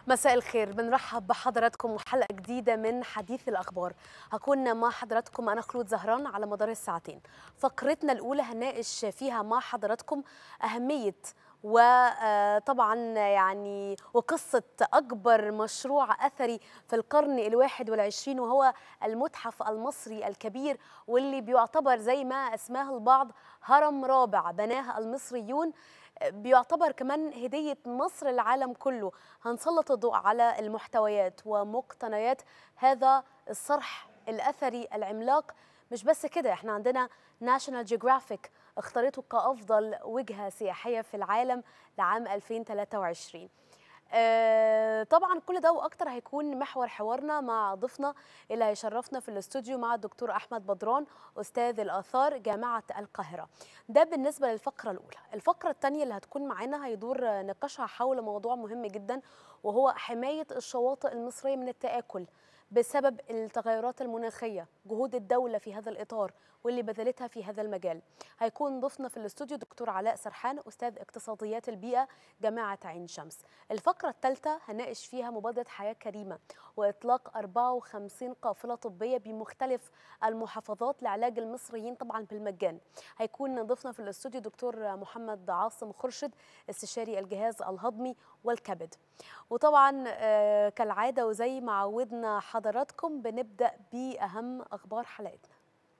مساء الخير بنرحب بحضراتكم وحلقة جديدة من حديث الأخبار هكون مع حضراتكم أنا خلود زهران على مدار الساعتين فقرتنا الأولى هنناقش فيها مع حضراتكم أهمية وطبعا يعني وقصة أكبر مشروع أثري في القرن الواحد والعشرين وهو المتحف المصري الكبير واللي بيعتبر زي ما أسماه البعض هرم رابع بناه المصريون بيعتبر كمان هدية مصر للعالم كله هنسلط الضوء على المحتويات ومقتنيات هذا الصرح الأثري العملاق مش بس كده احنا عندنا ناشونال جيوغرافيك اختارته كأفضل وجهة سياحية في العالم لعام 2023 آه طبعا كل ده واكتر هيكون محور حوارنا مع ضيفنا اللي هيشرفنا في الاستوديو مع الدكتور احمد بدران استاذ الاثار جامعه القاهره ده بالنسبه للفقره الاولى الفقره الثانيه اللي هتكون معانا هيدور نقاشها حول موضوع مهم جدا وهو حمايه الشواطئ المصريه من التاكل بسبب التغيرات المناخية جهود الدولة في هذا الإطار واللي بذلتها في هذا المجال هيكون ضيفنا في الاستوديو دكتور علاء سرحان أستاذ اقتصاديات البيئة جامعة عين شمس الفقرة الثالثة هناقش فيها مبادرة حياة كريمة وإطلاق 54 قافلة طبية بمختلف المحافظات لعلاج المصريين طبعا بالمجان هيكون ضيفنا في الاستوديو دكتور محمد عاصم خرشد استشاري الجهاز الهضمي والكبد وطبعا آه كالعادة وزي ما عودنا حضراتكم بنبدأ بأهم أخبار حلقتنا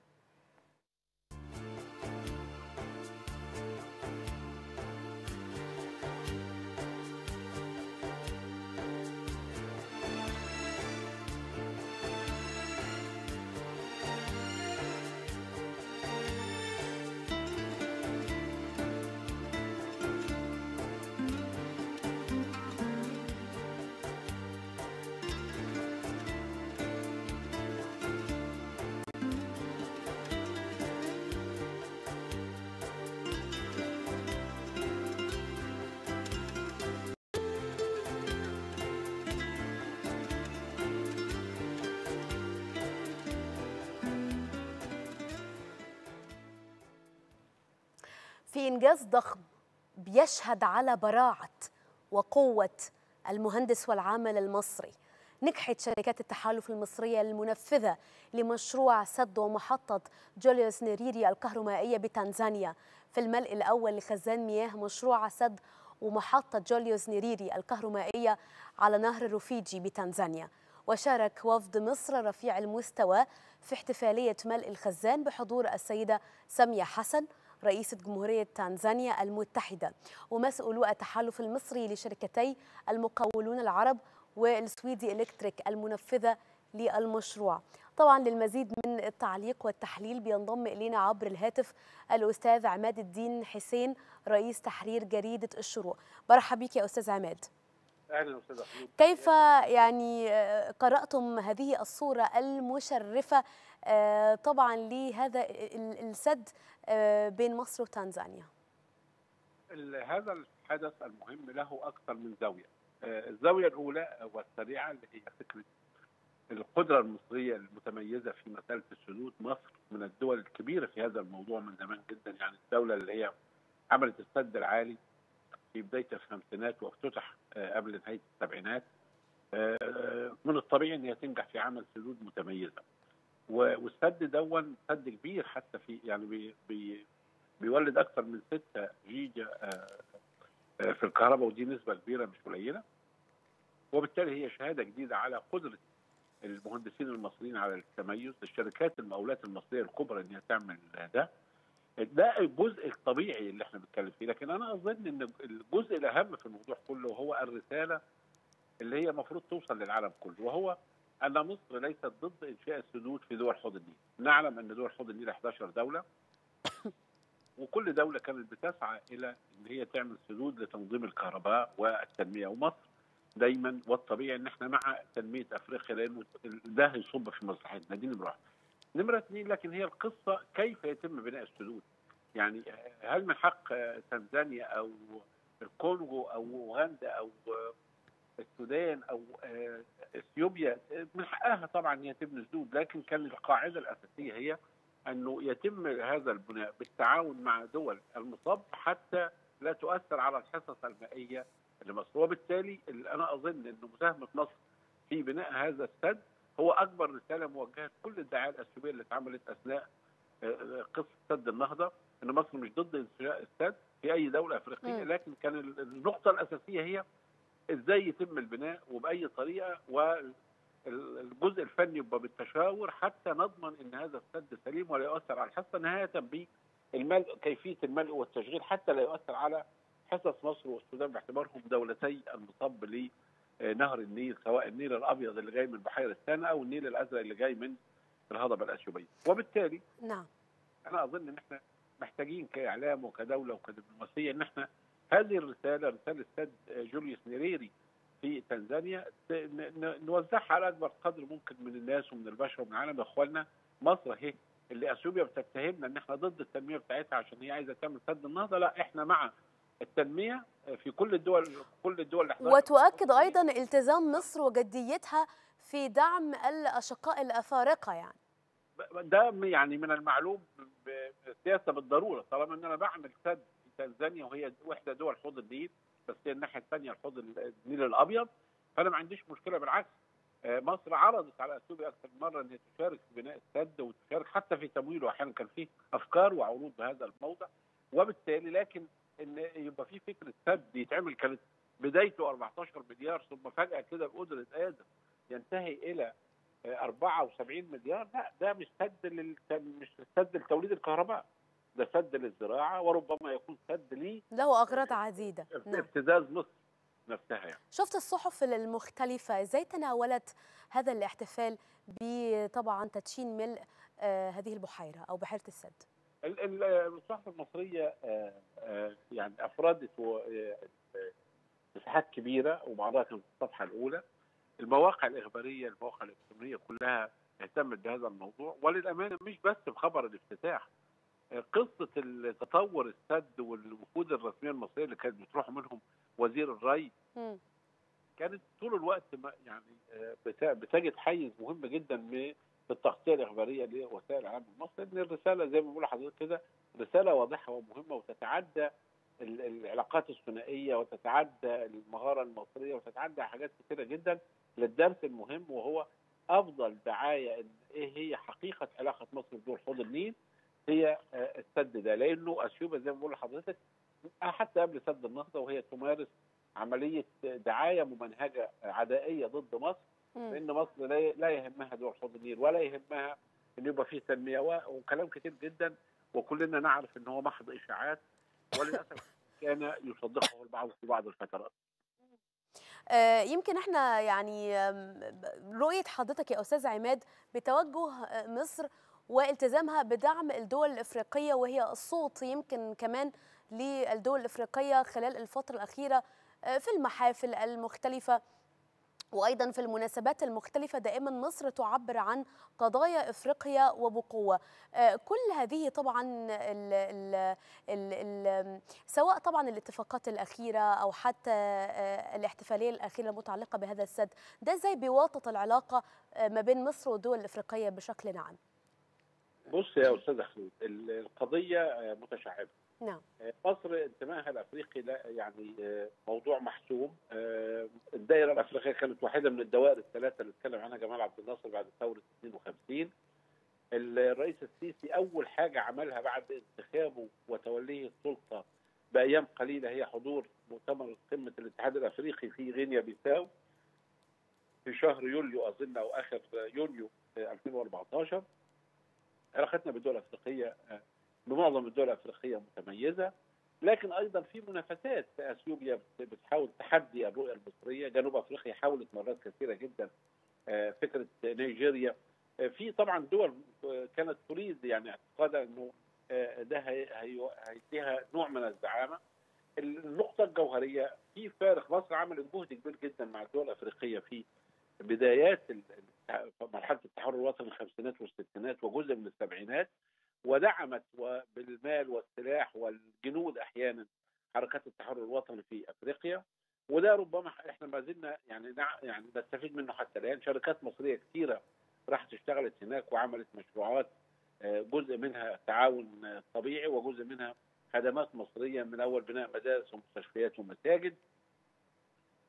في إنجاز ضخم بيشهد على براعة وقوة المهندس والعامل المصري نجحت شركات التحالف المصرية المنفذة لمشروع سد ومحطة جوليوس نيريري الكهرومائية بتنزانيا في الملء الأول لخزان مياه مشروع سد ومحطة جوليوس نيريري الكهرومائية على نهر الرفيجي بتنزانيا وشارك وفد مصر رفيع المستوى في احتفالية ملء الخزان بحضور السيدة سامية حسن رئيسة جمهورية تنزانيا المتحدة ومسؤولو التحالف المصري لشركتي المقاولون العرب والسويدي إلكتريك المنفذة للمشروع طبعا للمزيد من التعليق والتحليل بينضم إلينا عبر الهاتف الأستاذ عماد الدين حسين رئيس تحرير جريدة الشروق برحب بك يا أستاذ عماد اهلا استاذ احمد كيف يعني قراتم هذه الصوره المشرفه طبعا لهذا السد بين مصر وتنزانيا هذا الحدث المهم له اكثر من زاويه الزاويه الاولى والسريعه اللي هي فكره القدره المصريه المتميزه في مساله السدود مصر من الدول الكبيره في هذا الموضوع من زمان جدا يعني الدوله اللي هي عملت السد العالي في بدايه الخمسينات وافتتح قبل نهايه السبعينات من الطبيعي ان هي تنجح في عمل سدود متميزه والسد دون سد كبير حتى في يعني بي بي بيولد اكثر من 6 جيجا في الكهرباء ودي نسبه كبيره مش قليله وبالتالي هي شهاده جديده على قدره المهندسين المصريين على التميز الشركات المقاولات المصريه الكبرى ان هي تعمل ده ده الجزء الطبيعي اللي احنا بنتكلم فيه لكن انا اظن ان الجزء الاهم في الموضوع كله هو الرساله اللي هي المفروض توصل للعالم كله وهو ان مصر ليست ضد انشاء السدود في دول حوض النيل نعلم ان دول حوض النيل 11 دوله وكل دوله كانت بتسعى الى ان هي تعمل سدود لتنظيم الكهرباء والتنميه ومصر دايما والطبيعي ان احنا مع تنميه افريقيا لانه ده هيصب في مصلحتنا دي نمره نمرة اثنين لكن هي القصة كيف يتم بناء السدود يعني هل من حق تنزانيا أو الكونغو أو أوغندا أو السودان أو اثيوبيا من حقها طبعا ان هي تبني سدود لكن كان القاعدة الأساسية هي أنه يتم هذا البناء بالتعاون مع دول المصب حتى لا تؤثر على الحصص المائية لمصر وبالتالي انا اظن ان مساهمه مصر في بناء هذا السد هو اكبر رساله موجهه لكل الدعايه الاثيوبيه اللي اتعملت اثناء قصه سد النهضه ان مصر مش ضد انشاء السد في اي دوله افريقيه م. لكن كان النقطه الاساسيه هي ازاي يتم البناء وباي طريقه والجزء الفني يبقى بالتشاور حتى نضمن ان هذا السد سليم ولا يؤثر على الحصه نهايه بالملء كيفيه الملء والتشغيل حتى لا يؤثر على حصص مصر والسودان باعتبارهم دولتي المصب لنهر النيل سواء النيل الابيض اللي جاي من بحيره سانا او النيل الازرق اللي جاي من الهضبه الاثيوبيه وبالتالي نعم انا اظن ان احنا محتاجين كاعلام وكدوله وكدبلوماسيه ان احنا هذه الرساله رساله سد جوليوس نيريري في تنزانيا نوزعها على اكبر قدر ممكن من الناس ومن البشر ومن العالم يا اخواننا مصر اهي اللي اثيوبيا بتتهمنا ان احنا ضد التنميه بتاعتها عشان هي عايزه تعمل سد النهضه لا احنا مع التنميه في كل الدول كل الدول اللي احنا وتؤكد ايضا التزام مصر وجديتها في دعم الاشقاء الافارقه يعني ده يعني من المعلوم بالسياسه بالضروره طالما ان انا بعمل سد في تنزانيا وهي واحده دول حوض النيل بس هي الناحيه الثانيه الحوض النيل الابيض فانا ما عنديش مشكله بالعكس مصر عرضت على اثيوبيا اكثر من مره ان هي تشارك في بناء السد وتشارك حتى في تمويله احيانا كان في افكار وعروض بهذا الموضع وبالتالي لكن ان يبقى في فكره سد يتعمل كانت بدايته 14 مليار ثم فجاه كده بقدره قادر ينتهي الى 74 مليار لا ده مش سد لل... مش سد لتوليد الكهرباء ده سد للزراعه وربما يكون سد ليه له اغراض عديده نعم. ابتزاز مصر نفسها يعني شفت الصحف المختلفه ازاي تناولت هذا الاحتفال بطبعا تدشين ملء آه هذه البحيره او بحيره السد الصحف المصريه آه آه يعني افردت مساحات كبيره وبعضها كان في الصفحه الاولى المواقع الاخباريه المواقع الالكترونيه كلها اهتمت بهذا الموضوع وللامانه مش بس بخبر الافتتاح قصه تطور السد والوفود الرسميه المصريه اللي كانت بتروح منهم وزير الري م. كانت طول الوقت يعني بتجد حيز مهم جدا في التغطيه الاخباريه لوسائل الاعلام المصري ان الرساله زي ما بقول لحضرتك كده رساله واضحه ومهمه وتتعدى العلاقات الثنائيه وتتعدى المهاره المصريه وتتعدى حاجات كثيره جدا للدرس المهم وهو افضل دعايه ايه هي حقيقه علاقه مصر بدول حوض النيل هي السد ده لانه اثيوبيا زي ما بقول لحضرتك حتى قبل سد النهضه وهي تمارس عمليه دعايه ممنهجه عدائيه ضد مصر لان مصر لا يهمها دول حوض النيل ولا يهمها ان يبقى فيه تنميه وكلام كتير جدا وكلنا نعرف ان هو محض اشاعات وللاسف كان يصدقه البعض في بعض الفترات يمكن احنا يعني رؤيه حضرتك يا استاذ عماد بتوجه مصر والتزامها بدعم الدول الافريقيه وهي الصوت يمكن كمان للدول الافريقيه خلال الفتره الاخيره في المحافل المختلفه وايضا في المناسبات المختلفه دائما مصر تعبر عن قضايا افريقيا وبقوه كل هذه طبعا ال ال ال ال سواء طبعا الاتفاقات الاخيره او حتى الاحتفاليه الاخيره المتعلقه بهذا السد ده ازاي بيوطط العلاقه ما بين مصر والدول الافريقيه بشكل عام بص يا استاذ خلود القضيه متشعبه نعم مصر انتمائها الافريقي لا يعني موضوع محسوم الدائره الافريقيه كانت واحده من الدوائر الثلاثه اللي اتكلم عنها جمال عبد الناصر بعد ثوره 52 الرئيس السيسي اول حاجه عملها بعد انتخابه وتوليه السلطه بايام قليله هي حضور مؤتمر قمه الاتحاد الافريقي في غينيا بيساو في شهر يوليو اظن او اخر يونيو 2014 علاقتنا بالدول الافريقيه بمعظم الدول الافريقيه متميزه لكن ايضا في منافسات اثيوبيا بتحاول تحدي الرؤيه المصريه، جنوب افريقيا حاولت مرات كثيره جدا فكره نيجيريا في طبعا دول كانت تريد يعني اعتقادها انه ده هيديها نوع من الزعامه. النقطه الجوهريه في فارق مصر عملت جهد كبير جدا مع الدول الافريقيه في بدايات مرحله التحرر الوطني الخمسينات والستينات وجزء من السبعينات ودعمت بالمال والسلاح والجنود احيانا حركات التحرر الوطني في افريقيا وده ربما احنا ما زلنا يعني يعني نستفيد منه حتى الان شركات مصريه كثيره راحت اشتغلت هناك وعملت مشروعات جزء منها تعاون طبيعي وجزء منها خدمات مصريه من اول بناء مدارس ومستشفيات ومساجد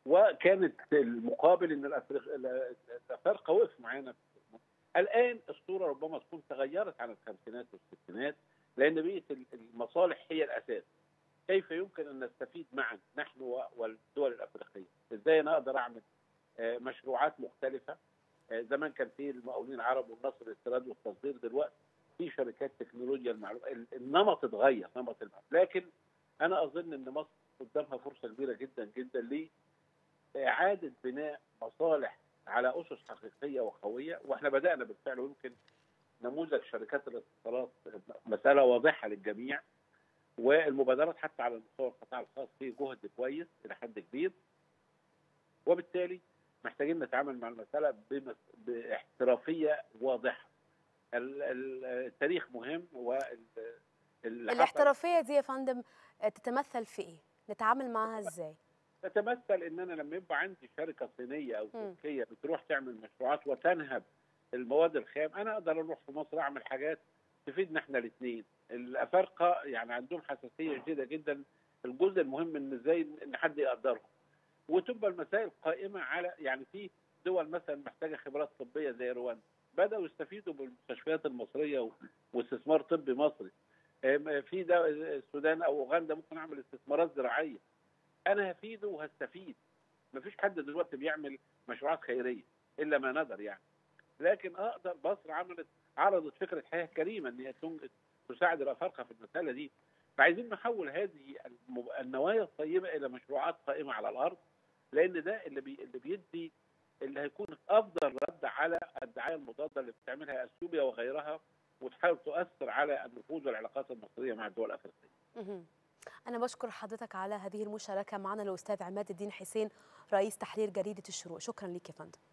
وكانت المقابل ان الافارقه وقفوا معانا الان الصوره ربما تكون تغيرت عن الخمسينات والستينات لان بقيه المصالح هي الاساس كيف يمكن ان نستفيد معا نحن والدول الافريقيه ازاي انا اقدر اعمل مشروعات مختلفه زمان كان في المقاولين العرب والنصر الاستيراد والتصدير دلوقتي في شركات تكنولوجيا المعلومات النمط اتغير نمط المعلومات لكن انا اظن ان مصر قدامها فرصه كبيره جدا جدا لاعاده بناء مصالح على اسس حقيقيه وقويه واحنا بدانا بالفعل ويمكن نموذج شركات الاتصالات مساله واضحه للجميع والمبادرات حتى على مستوى القطاع الخاص فيه جهد كويس الى حد كبير وبالتالي محتاجين نتعامل مع المساله باحترافيه واضحه التاريخ مهم وال الاحترافيه دي يا فندم تتمثل في ايه؟ نتعامل معاها ازاي؟ تتمثل ان انا لما يبقى عندي شركه صينيه او تركيه بتروح تعمل مشروعات وتنهب المواد الخام انا اقدر اروح في مصر اعمل حاجات تفيدنا احنا الاثنين الافارقه يعني عندهم حساسيه شديده جدا الجزء المهم ان ازاي ان حد يقدرهم وتبقى المسائل قائمه على يعني في دول مثلا محتاجه خبرات طبيه زي رواندا بداوا يستفيدوا بالمستشفيات المصريه واستثمار طبي مصري في ده السودان او اوغندا ممكن اعمل استثمارات زراعيه انا هفيده وهستفيد مفيش حد دلوقتي بيعمل مشروعات خيريه الا ما ندر يعني لكن اقدر مصر عملت عرضت فكره حياه كريمه ان هي تساعد الافارقه في المساله دي فعايزين نحول هذه النوايا الطيبه الى مشروعات قائمه على الارض لان ده اللي بي اللي بيدي اللي هيكون افضل رد على الدعايه المضاده اللي بتعملها اثيوبيا وغيرها وتحاول تؤثر على النفوذ والعلاقات المصريه مع الدول الافريقيه. أنا بشكر حضرتك على هذه المشاركة معنا الأستاذ عماد الدين حسين رئيس تحرير جريدة الشروق شكرا لك يا فندم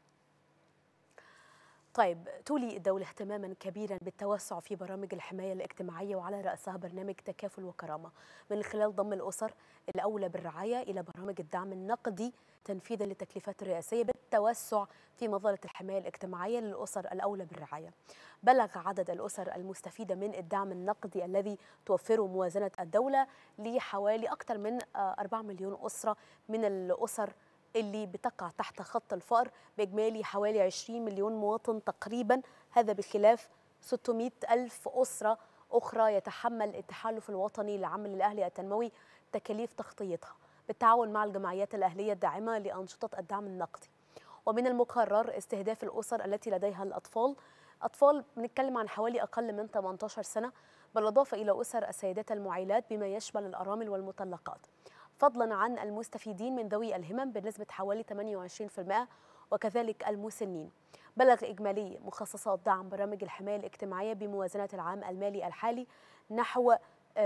طيب تولي الدولة اهتماما كبيرا بالتوسع في برامج الحماية الاجتماعية وعلى رأسها برنامج تكافل وكرامة من خلال ضم الأسر الأولى بالرعاية إلى برامج الدعم النقدي تنفيذا للتكليفات الرئاسية بالتوسع في مظلة الحماية الاجتماعية للأسر الأولى بالرعاية بلغ عدد الأسر المستفيدة من الدعم النقدي الذي توفره موازنة الدولة لحوالي أكثر من 4 مليون أسرة من الأسر اللي بتقع تحت خط الفقر بإجمالي حوالي 20 مليون مواطن تقريبا هذا بخلاف 600 ألف أسرة أخرى يتحمل التحالف الوطني للعمل الأهلي التنموي تكاليف تغطيتها بالتعاون مع الجمعيات الأهلية الداعمة لأنشطة الدعم النقدي ومن المقرر استهداف الأسر التي لديها الأطفال أطفال بنتكلم عن حوالي أقل من 18 سنة بالإضافة إلى أسر السيدات المعيلات بما يشمل الأرامل والمطلقات فضلا عن المستفيدين من ذوي الهمم بنسبة حوالي 28% وكذلك المسنين بلغ إجمالي مخصصات دعم برامج الحماية الاجتماعية بموازنة العام المالي الحالي نحو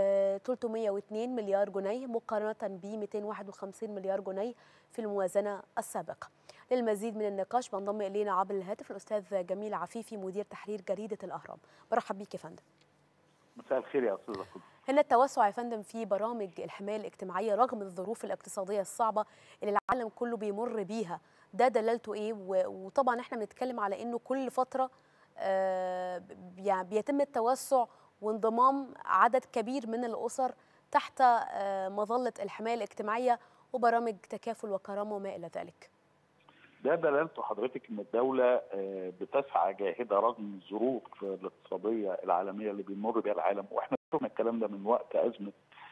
302 مليار جنيه مقارنة ب 251 مليار جنيه في الموازنة السابقة للمزيد من النقاش بنضم إلينا عبر الهاتف الأستاذ جميل عفيفي مدير تحرير جريدة الأهرام برحب بيك يا فندم مساء الخير يا أستاذ أخوي هنا التوسع يا فندم في برامج الحماية الاجتماعية رغم الظروف الاقتصادية الصعبة اللي العالم كله بيمر بيها ده دلالته ايه وطبعا احنا بنتكلم على انه كل فترة آه يعني بيتم التوسع وانضمام عدد كبير من الأسر تحت آه مظلة الحماية الاجتماعية وبرامج تكافل وكرامة وما إلى ذلك ده دلالته حضرتك ان الدوله بتسعى جاهده رغم الظروف الاقتصاديه العالميه اللي بيمر بها العالم واحنا شفنا الكلام ده من وقت ازمه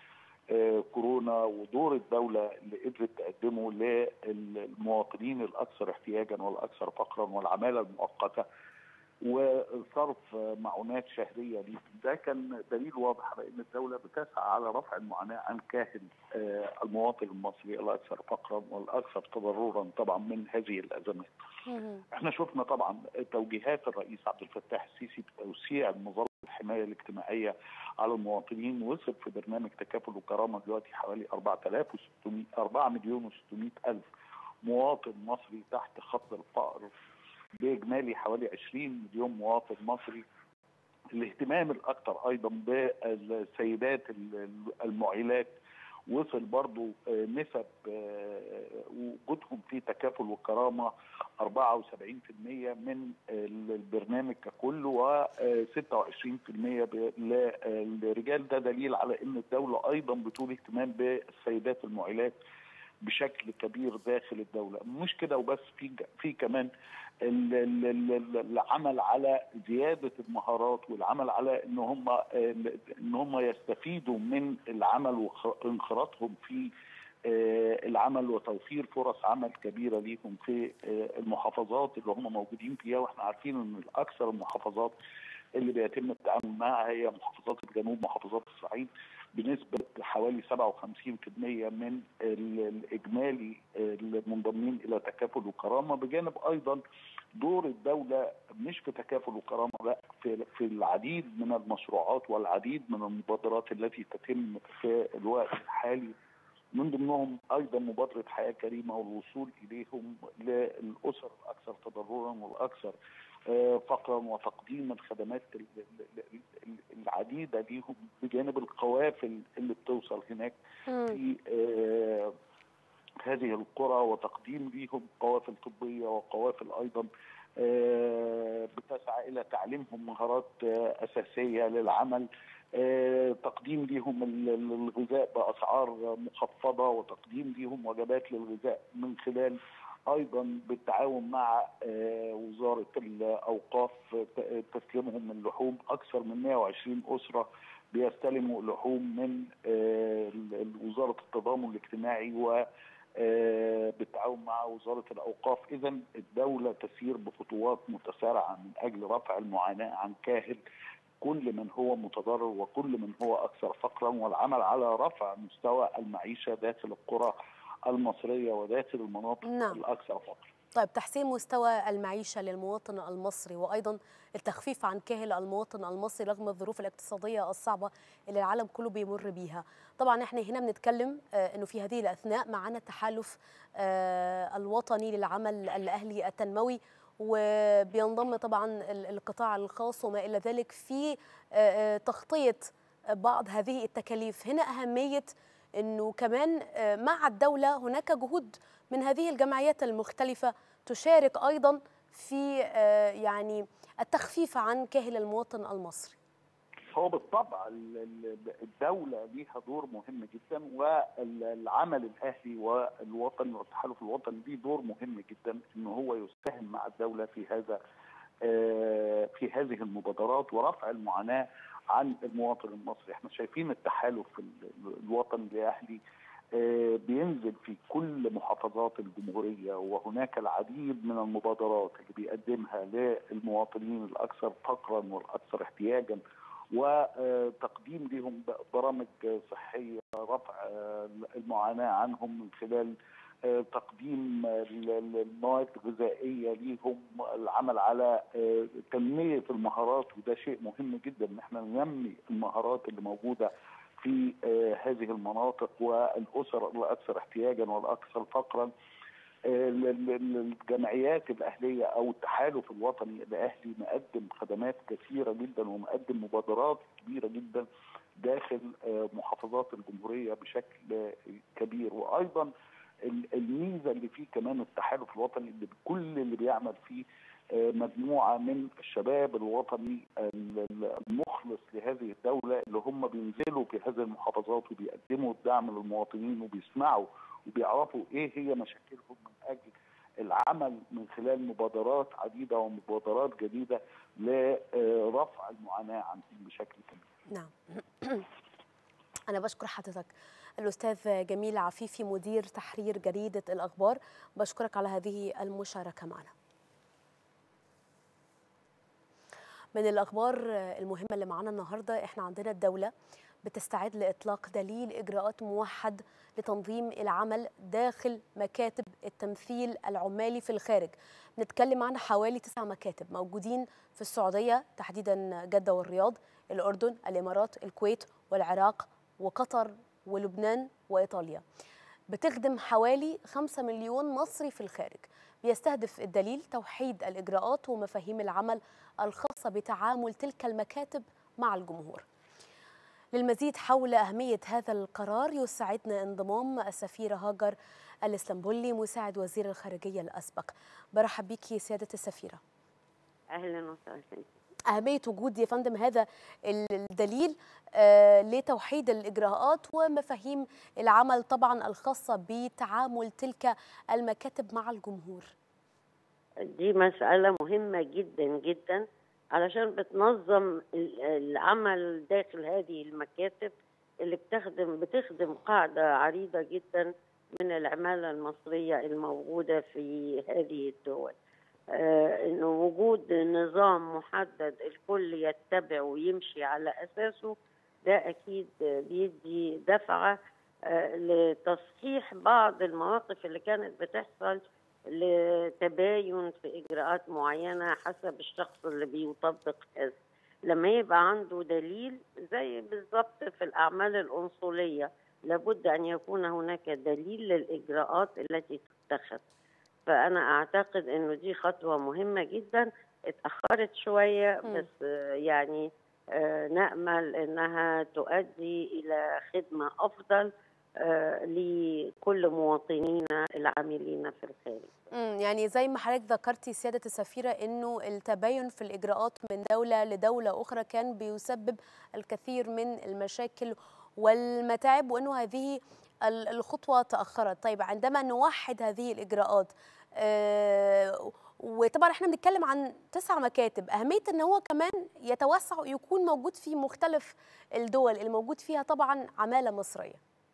كورونا ودور الدوله اللي قدرت تقدمه للمواطنين الاكثر احتياجا والاكثر فقرا والعماله المؤقته وصرف معونات شهريه ليه ده كان دليل واضح على ان الدوله بتسعى على رفع المعاناه عن كاهل المواطن المصري الاكثر فقرا والاكثر تضررا طبعا من هذه الازمات. احنا شفنا طبعا توجيهات الرئيس عبد الفتاح السيسي بتوسيع مظله الحمايه الاجتماعيه على المواطنين وصل في برنامج تكافل وكرامه دلوقتي حوالي 4600 4 مليون و600 الف مواطن مصري تحت خط الفقر باجمالي حوالي 20 مليون مواطن مصري الاهتمام الاكثر ايضا بالسيدات المعيلات وصل برضو نسب وجودهم في تكافل وكرامه 74% من البرنامج ككل و26% للرجال ده دليل على ان الدوله ايضا بتولي اهتمام بالسيدات المعيلات بشكل كبير داخل الدوله مش كده وبس في في كمان العمل على زياده المهارات والعمل على ان هم ان هم يستفيدوا من العمل وانخراطهم في العمل وتوفير فرص عمل كبيره ليهم في المحافظات اللي هم موجودين فيها واحنا عارفين ان الاكثر المحافظات اللي بيتم التعامل معها هي محافظات الجنوب محافظات الصعيد بنسبه حوالي 57% من الاجمالي المنضمين الى تكافل وكرامه بجانب ايضا دور الدوله مش في تكافل وكرامه لا في في العديد من المشروعات والعديد من المبادرات التي تتم في الوقت الحالي من ضمنهم ايضا مبادره حياه كريمه والوصول اليهم للاسر الاكثر تضررا والاكثر فقرا وتقديم الخدمات العديده ليهم بجانب القوافل اللي بتوصل هناك في هذه القرى وتقديم ليهم قوافل طبيه وقوافل ايضا بتسعى الى تعليمهم مهارات اساسيه للعمل تقديم ليهم الغذاء باسعار مخفضه وتقديم ليهم وجبات للغذاء من خلال ايضا بالتعاون مع وزاره الاوقاف تسليمهم من لحوم اكثر من 120 اسره بيستلموا لحوم من وزاره التضامن الاجتماعي و بالتعاون مع وزاره الاوقاف اذا الدوله تسير بخطوات متسارعه من اجل رفع المعاناه عن كاهل كل من هو متضرر وكل من هو اكثر فقرا والعمل على رفع مستوى المعيشه داخل القرى المصريه وداخل المناطق نعم. الاكثر فقرا. طيب تحسين مستوى المعيشه للمواطن المصري وايضا التخفيف عن كاهل المواطن المصري رغم الظروف الاقتصاديه الصعبه اللي العالم كله بيمر بيها. طبعا احنا هنا بنتكلم انه في هذه الاثناء معنا التحالف الوطني للعمل الاهلي التنموي وبينضم طبعا القطاع الخاص وما الى ذلك في تغطيه بعض هذه التكاليف هنا اهميه انه كمان مع الدوله هناك جهود من هذه الجمعيات المختلفه تشارك ايضا في يعني التخفيف عن كاهل المواطن المصري هو بالطبع الدولة ليها دور مهم جدا والعمل الأهلي والوطني والتحالف الوطني ليه دور مهم جدا إن هو يساهم مع الدولة في هذا في هذه المبادرات ورفع المعاناة عن المواطن المصري احنا شايفين التحالف الوطني الأهلي بينزل في كل محافظات الجمهورية وهناك العديد من المبادرات اللي بيقدمها للمواطنين الأكثر فقرا والأكثر احتياجا وتقديم لهم برامج صحيه رفع المعاناه عنهم من خلال تقديم المواد الغذائيه ليهم العمل على تنميه المهارات وده شيء مهم جدا ان احنا ننمي المهارات اللي موجوده في هذه المناطق والاسر الاكثر احتياجا والاكثر فقرا الجمعيات الاهليه او التحالف الوطني الاهلي مقدم خدمات كثيره جدا ومقدم مبادرات كبيره جدا داخل محافظات الجمهوريه بشكل كبير وايضا الميزه اللي فيه كمان التحالف الوطني اللي كل اللي بيعمل فيه مجموعه من الشباب الوطني المخلص لهذه الدوله اللي هم بينزلوا في هذه المحافظات وبيقدموا الدعم للمواطنين وبيسمعوا وبيعرفوا ايه هي مشاكلهم من اجل العمل من خلال مبادرات عديده ومبادرات جديده لرفع المعاناه عنهم بشكل كبير. نعم. انا بشكر حضرتك الاستاذ جميل عفيفي مدير تحرير جريده الاخبار بشكرك على هذه المشاركه معنا. من الاخبار المهمه اللي معانا النهارده احنا عندنا الدوله بتستعد لاطلاق دليل اجراءات موحد لتنظيم العمل داخل مكاتب التمثيل العمالي في الخارج نتكلم عن حوالي تسع مكاتب موجودين في السعوديه تحديدا جده والرياض الاردن الامارات الكويت والعراق وقطر ولبنان وايطاليا بتخدم حوالي 5 مليون مصري في الخارج بيستهدف الدليل توحيد الاجراءات ومفاهيم العمل الخاصه بتعامل تلك المكاتب مع الجمهور للمزيد حول أهمية هذا القرار يسعدنا انضمام السفيرة هاجر الإسلامبولي مساعد وزير الخارجية الأسبق برحب بك سيادة السفيرة أهلا وسهلا اهميه وجود يا فندم هذا الدليل آه، لتوحيد الاجراءات ومفاهيم العمل طبعا الخاصه بتعامل تلك المكاتب مع الجمهور دي مسألة مهمة جدا جدا علشان بتنظم ال- العمل داخل هذه المكاتب اللي بتخدم بتخدم قاعدة عريضة جدا من العمالة المصرية الموجودة في هذه الدول آه، إنه وجود نظام محدد الكل يتبع ويمشي على أساسه ده أكيد بيدي دفعة آه، لتصحيح بعض المواقف اللي كانت بتحصل لتباين في إجراءات معينة حسب الشخص اللي بيطبق هذا لما يبقى عنده دليل زي بالضبط في الأعمال الأنصولية لابد أن يكون هناك دليل للإجراءات التي تتخذ فأنا أعتقد أنه دي خطوة مهمة جدا اتأخرت شوية مم. بس آه، يعني آه، نأمل أنها تؤدي إلى خدمة أفضل آه، لكل مواطنينا العاملين في الخارج مم، يعني زي ما حضرتك ذكرتي سيادة السفيرة أنه التباين في الإجراءات من دولة لدولة أخرى كان بيسبب الكثير من المشاكل والمتاعب وأنه هذه ال- الخطوة تأخرت طيب عندما نوحد هذه الإجراءات آه، وطبعا احنا بنتكلم عن تسع مكاتب أهمية أن هو كمان يتوسع ويكون موجود في مختلف الدول الموجود فيها طبعا عمالة مصرية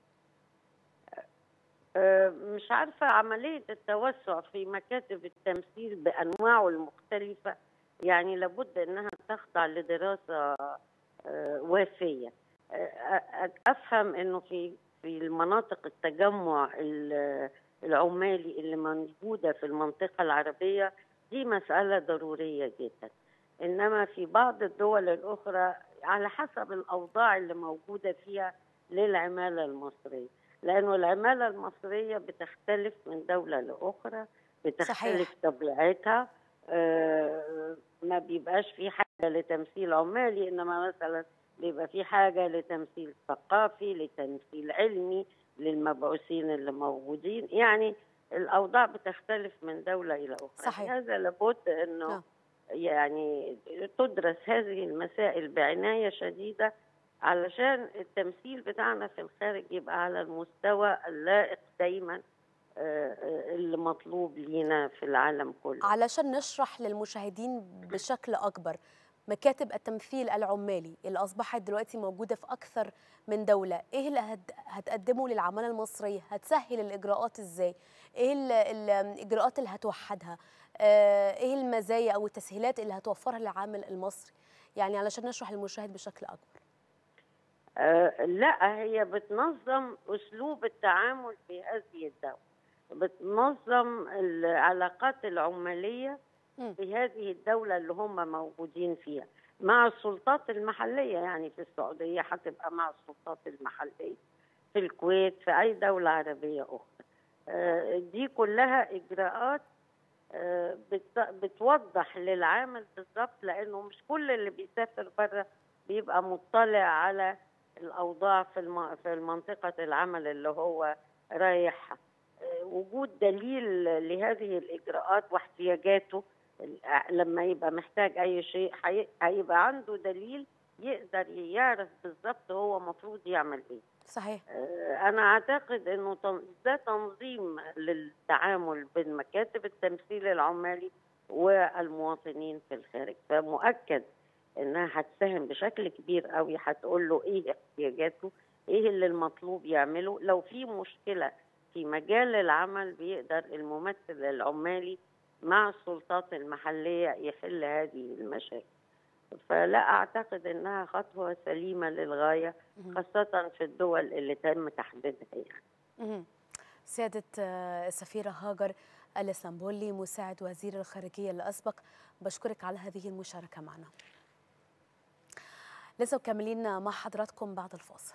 آه، مش عارفة عملية التوسع في مكاتب التمثيل بأنواعه المختلفة يعني لابد أنها تخضع لدراسة آه، وافية آه، أفهم أنه في في المناطق التجمع ال- العمالي اللي موجودة في المنطقة العربية دي مسألة ضرورية جدا إنما في بعض الدول الأخرى على حسب الأوضاع اللي موجودة فيها للعمالة المصرية لأنه العمالة المصرية بتختلف من دولة لأخرى بتختلف صحيح. طبيعتها آه، ما بيبقاش في حاجة لتمثيل عمالي إنما مثلا بيبقى في حاجة لتمثيل ثقافي لتمثيل علمي للمبعوثين اللي موجودين يعني الأوضاع بتختلف من دولة إلى أخرى صحيح. هذا لابد أنه نعم. يعني تدرس هذه المسائل بعناية شديدة علشان التمثيل بتاعنا في الخارج يبقى على المستوى اللائق دايما آه، آه، اللي مطلوب لينا في العالم كله علشان نشرح للمشاهدين بشكل أكبر مكاتب التمثيل العمالي اللي أصبحت دلوقتي موجودة في أكثر من دولة إيه اللي هت- هتقدمه للعمالة المصرية هتسهل الإجراءات إزاي إيه ال- ال- الإجراءات اللي هتوحدها آه، إيه المزايا أو التسهيلات اللي هتوفرها للعامل المصري يعني علشان نشرح للمشاهد بشكل أكبر آه، لا هي بتنظم اسلوب التعامل في هذه الدوله بتنظم العلاقات العماليه مم. في هذه الدوله اللي هم موجودين فيها مع السلطات المحليه يعني في السعوديه هتبقى مع السلطات المحليه في الكويت في اي دوله عربيه اخرى آه، دي كلها اجراءات آه، بت- بتوضح للعامل بالظبط لانه مش كل اللي بيسافر بره بيبقى مطلع على الاوضاع في الم- في منطقه العمل اللي هو رايحها آه، وجود دليل لهذه الاجراءات واحتياجاته ال- لما يبقى محتاج اي شيء هي- هيبقى عنده دليل يقدر يعرف بالظبط هو المفروض يعمل ايه صحيح آه، أنا أعتقد إنه تن- ده تنظيم للتعامل بين مكاتب التمثيل العمالي والمواطنين في الخارج فمؤكد إنها هتساهم بشكل كبير قوي هتقول له إيه احتياجاته إيه اللي المطلوب يعمله لو في مشكلة في مجال العمل بيقدر الممثل العمالي مع السلطات المحلية يحل هذه المشاكل فلا أعتقد إنها خطوة سليمة للغاية مهم. خاصة في الدول اللي تم تحديدها يعني. مهم. سيادة آه، السفيرة هاجر الاسطنبولي مساعد وزير الخارجية الأسبق بشكرك على هذه المشاركة معنا لسه مكملين مع حضراتكم بعد الفاصل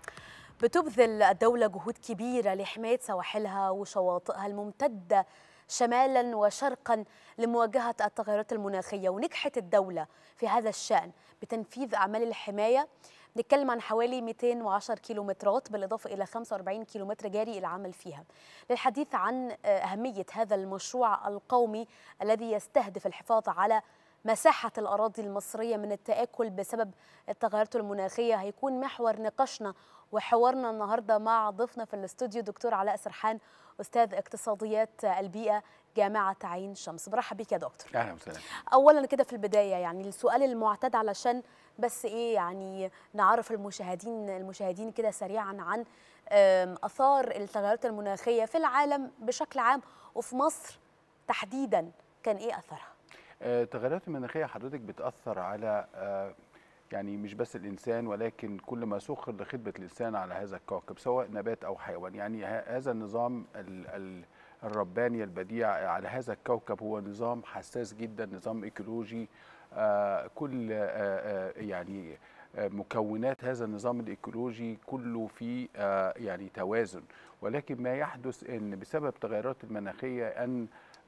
بتبذل الدولة جهود كبيرة لحماية سواحلها وشواطئها الممتدة شمالا وشرقا لمواجهة التغيرات المناخية ونجحت الدولة في هذا الشأن بتنفيذ أعمال الحماية نتكلم عن حوالي 210 كيلومترات بالإضافة إلى 45 كيلومتر جاري العمل فيها للحديث عن أهمية هذا المشروع القومي الذي يستهدف الحفاظ على مساحة الأراضي المصرية من التآكل بسبب التغيرات المناخية هيكون محور نقاشنا وحوارنا النهاردة مع ضيفنا في الاستوديو دكتور علاء سرحان أستاذ اقتصاديات البيئة جامعة عين شمس برحب بيك يا دكتور اهلا وسهلا أولا كده في البداية يعني السؤال المعتاد علشان بس إيه يعني نعرف المشاهدين المشاهدين كده سريعا عن أثار التغيرات المناخية في العالم بشكل عام وفي مصر تحديدا كان إيه أثرها؟ التغيرات المناخيه حضرتك بتاثر على يعني مش بس الانسان ولكن كل ما سخر لخدمه الانسان على هذا الكوكب سواء نبات او حيوان يعني هذا النظام الرباني البديع على هذا الكوكب هو نظام حساس جدا نظام ايكولوجي كل يعني مكونات هذا النظام الايكولوجي كله في يعني توازن ولكن ما يحدث ان بسبب التغيرات المناخيه ان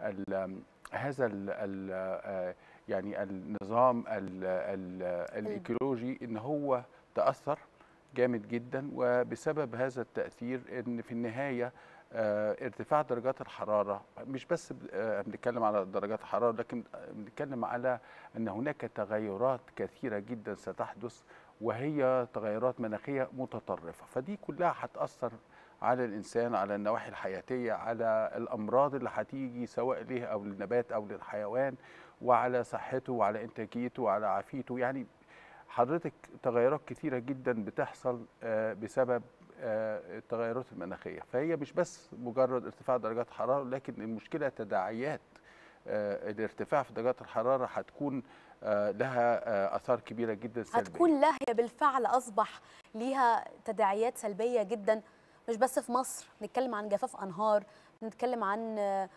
هذا ال ال يعني النظام ال ال الايكولوجي ان هو تاثر جامد جدا وبسبب هذا التاثير ان في النهايه ارتفاع درجات الحراره مش بس بنتكلم على درجات الحراره لكن بنتكلم على ان هناك تغيرات كثيره جدا ستحدث وهي تغيرات مناخيه متطرفه فدي كلها هتاثر على الانسان على النواحي الحياتيه على الامراض اللي هتيجي سواء ليه او للنبات او للحيوان وعلى صحته وعلى انتاجيته وعلى عافيته يعني حضرتك تغيرات كثيره جدا بتحصل بسبب التغيرات المناخيه فهي مش بس مجرد ارتفاع درجات الحراره لكن المشكله تداعيات الارتفاع في درجات الحراره هتكون لها اثار كبيره جدا سلبيه هتكون لا هي بالفعل اصبح ليها تداعيات سلبيه جدا مش بس في مصر نتكلم عن جفاف انهار نتكلم عن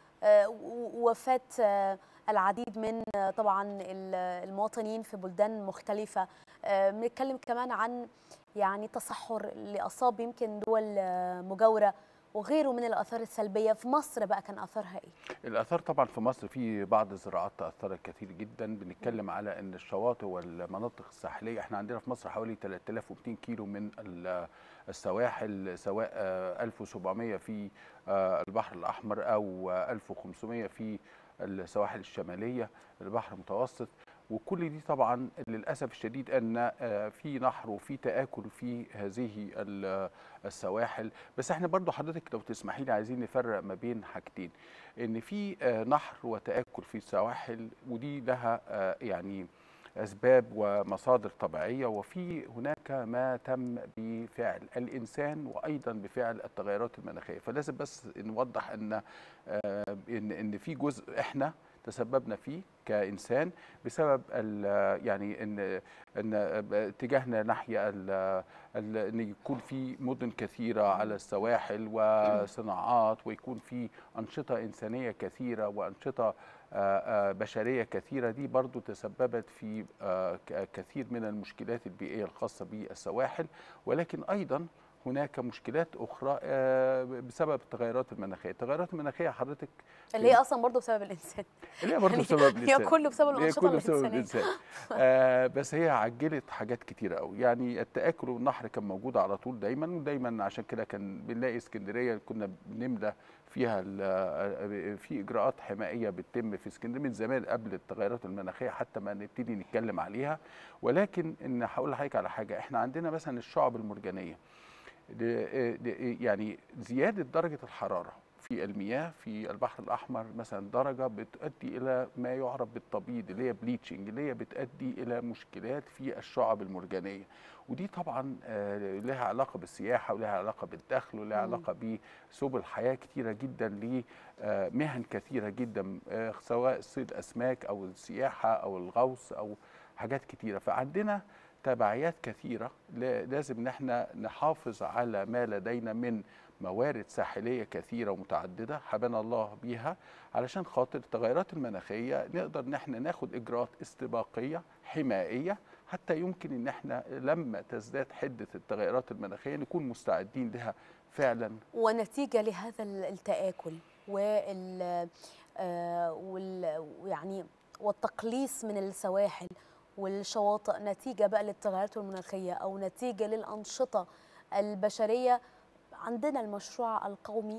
وفاه العديد من طبعا المواطنين في بلدان مختلفه بنتكلم كمان عن يعني تصحر اللي اصاب يمكن دول مجاوره وغيره من الاثار السلبيه في مصر بقى كان اثرها ايه الاثار طبعا في مصر في بعض الزراعات تاثرت كثير جدا بنتكلم على ان الشواطئ والمناطق الساحليه احنا عندنا في مصر حوالي 3200 كيلو من السواحل سواء 1700 في البحر الاحمر او 1500 في السواحل الشماليه البحر المتوسط وكل دي طبعا للاسف الشديد ان في نحر وفي تاكل في هذه السواحل بس احنا برضو حضرتك لو تسمحي لي عايزين نفرق ما بين حاجتين ان في نحر وتاكل في السواحل ودي لها يعني اسباب ومصادر طبيعيه وفي هناك ما تم بفعل الانسان وايضا بفعل التغيرات المناخيه فلازم بس نوضح ان ان ان في جزء احنا تسببنا فيه كانسان بسبب يعني ان ان اتجاهنا ناحيه ان يكون في مدن كثيره على السواحل وصناعات ويكون في انشطه انسانيه كثيره وانشطه بشريه كثيره دي برضو تسببت في كثير من المشكلات البيئيه الخاصه بالسواحل ولكن ايضا هناك مشكلات اخرى بسبب التغيرات المناخيه التغيرات المناخيه حضرتك اللي هي اصلا برضه بسبب الانسان اللي هي برضه بسبب الانسان هي كله بسبب الانشطه كله بسبب الانسان آه بس هي عجلت حاجات كتيره قوي يعني التاكل والنحر كان موجود على طول دايما ودايما عشان كده كان بنلاقي اسكندريه كنا بنملى فيها في اجراءات حمائيه بتتم في اسكندريه من زمان قبل التغيرات المناخيه حتى ما نبتدي نتكلم عليها ولكن ان هقول لحضرتك على حاجه احنا عندنا مثلا الشعب المرجانيه يعني زياده درجه الحراره في المياه في البحر الاحمر مثلا درجه بتؤدي الى ما يعرف بالتبييض اللي هي بليتشنج اللي هي بتؤدي الى مشكلات في الشعب المرجانيه ودي طبعا لها علاقه بالسياحه ولها علاقه بالدخل ولها علاقه بسبل حياه كتيره جدا لمهن كثيره جدا سواء صيد اسماك او السياحه او الغوص او حاجات كتيره فعندنا تبعيات كثيره لازم ان احنا نحافظ على ما لدينا من موارد ساحليه كثيره ومتعدده حبانا الله بيها علشان خاطر التغيرات المناخيه نقدر ان احنا ناخد اجراءات استباقيه حمائيه حتى يمكن ان احنا لما تزداد حده التغيرات المناخيه نكون مستعدين لها فعلا ونتيجه لهذا التاكل وال آه، وال يعني والتقليص من السواحل والشواطئ نتيجه بقى للتغيرات المناخيه او نتيجه للانشطه البشريه عندنا المشروع القومي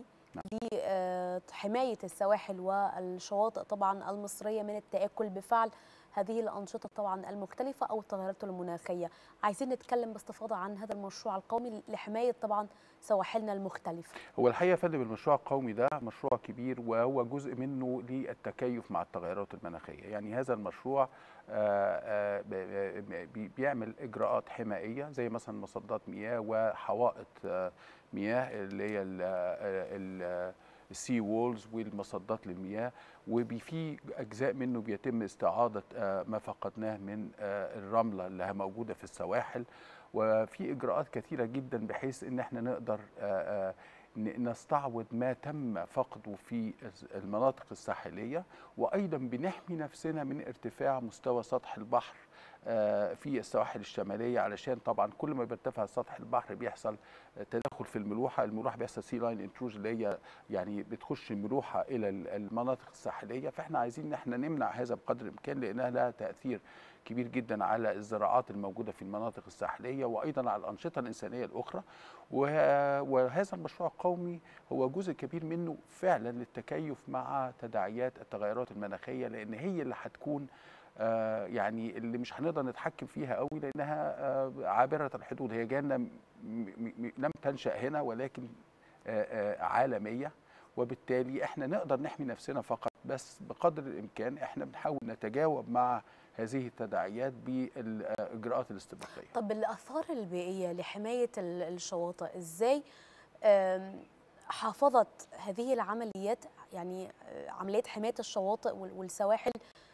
لحمايه السواحل والشواطئ طبعا المصريه من التاكل بفعل هذه الأنشطة طبعا المختلفة أو التغيرات المناخية عايزين نتكلم باستفاضة عن هذا المشروع القومي لحماية طبعا سواحلنا المختلفة هو الحقيقه يا فندم المشروع القومي ده مشروع كبير وهو جزء منه للتكيف مع التغيرات المناخيه يعني هذا المشروع آه، آه، ب- بي- بيعمل اجراءات حمائيه زي مثلا مصدات مياه وحوائط آه، مياه اللي هي ال- ال- السي وولز والمصدات للمياه وفي اجزاء منه بيتم استعاده آه، ما فقدناه من آه، الرمله اللي موجوده في السواحل وفي اجراءات كثيره جدا بحيث ان احنا نقدر آه، آه، ن- نستعوض ما تم فقده في المناطق الساحليه وايضا بنحمي نفسنا من ارتفاع مستوى سطح البحر آه، في السواحل الشماليه علشان طبعا كل ما بيرتفع سطح البحر بيحصل تدخل في الملوحه، الملوحه بيحصل سي لاين انتروج اللي هي يعني بتخش الملوحه الى ال- المناطق الساحليه فاحنا عايزين ان احنا نمنع هذا بقدر الامكان لانها لها تاثير كبير جدا على الزراعات الموجوده في المناطق الساحليه وايضا على الانشطه الانسانيه الاخرى وه- وهذا المشروع القومي هو جزء كبير منه فعلا للتكيف مع تداعيات التغيرات المناخيه لان هي اللي هتكون آه، يعني اللي مش هنقدر نتحكم فيها قوي لانها آه، عابره الحدود هي جانا م- م- م- لم تنشا هنا ولكن آه، آه، عالميه وبالتالي احنا نقدر نحمي نفسنا فقط بس بقدر الامكان احنا بنحاول نتجاوب مع هذه التداعيات بالاجراءات الاستباقيه طب الآثار البيئية لحماية ال- الشواطئ إزاي آم، حافظت هذه العمليات يعني آه، عمليات حماية الشواطئ وال- والسواحل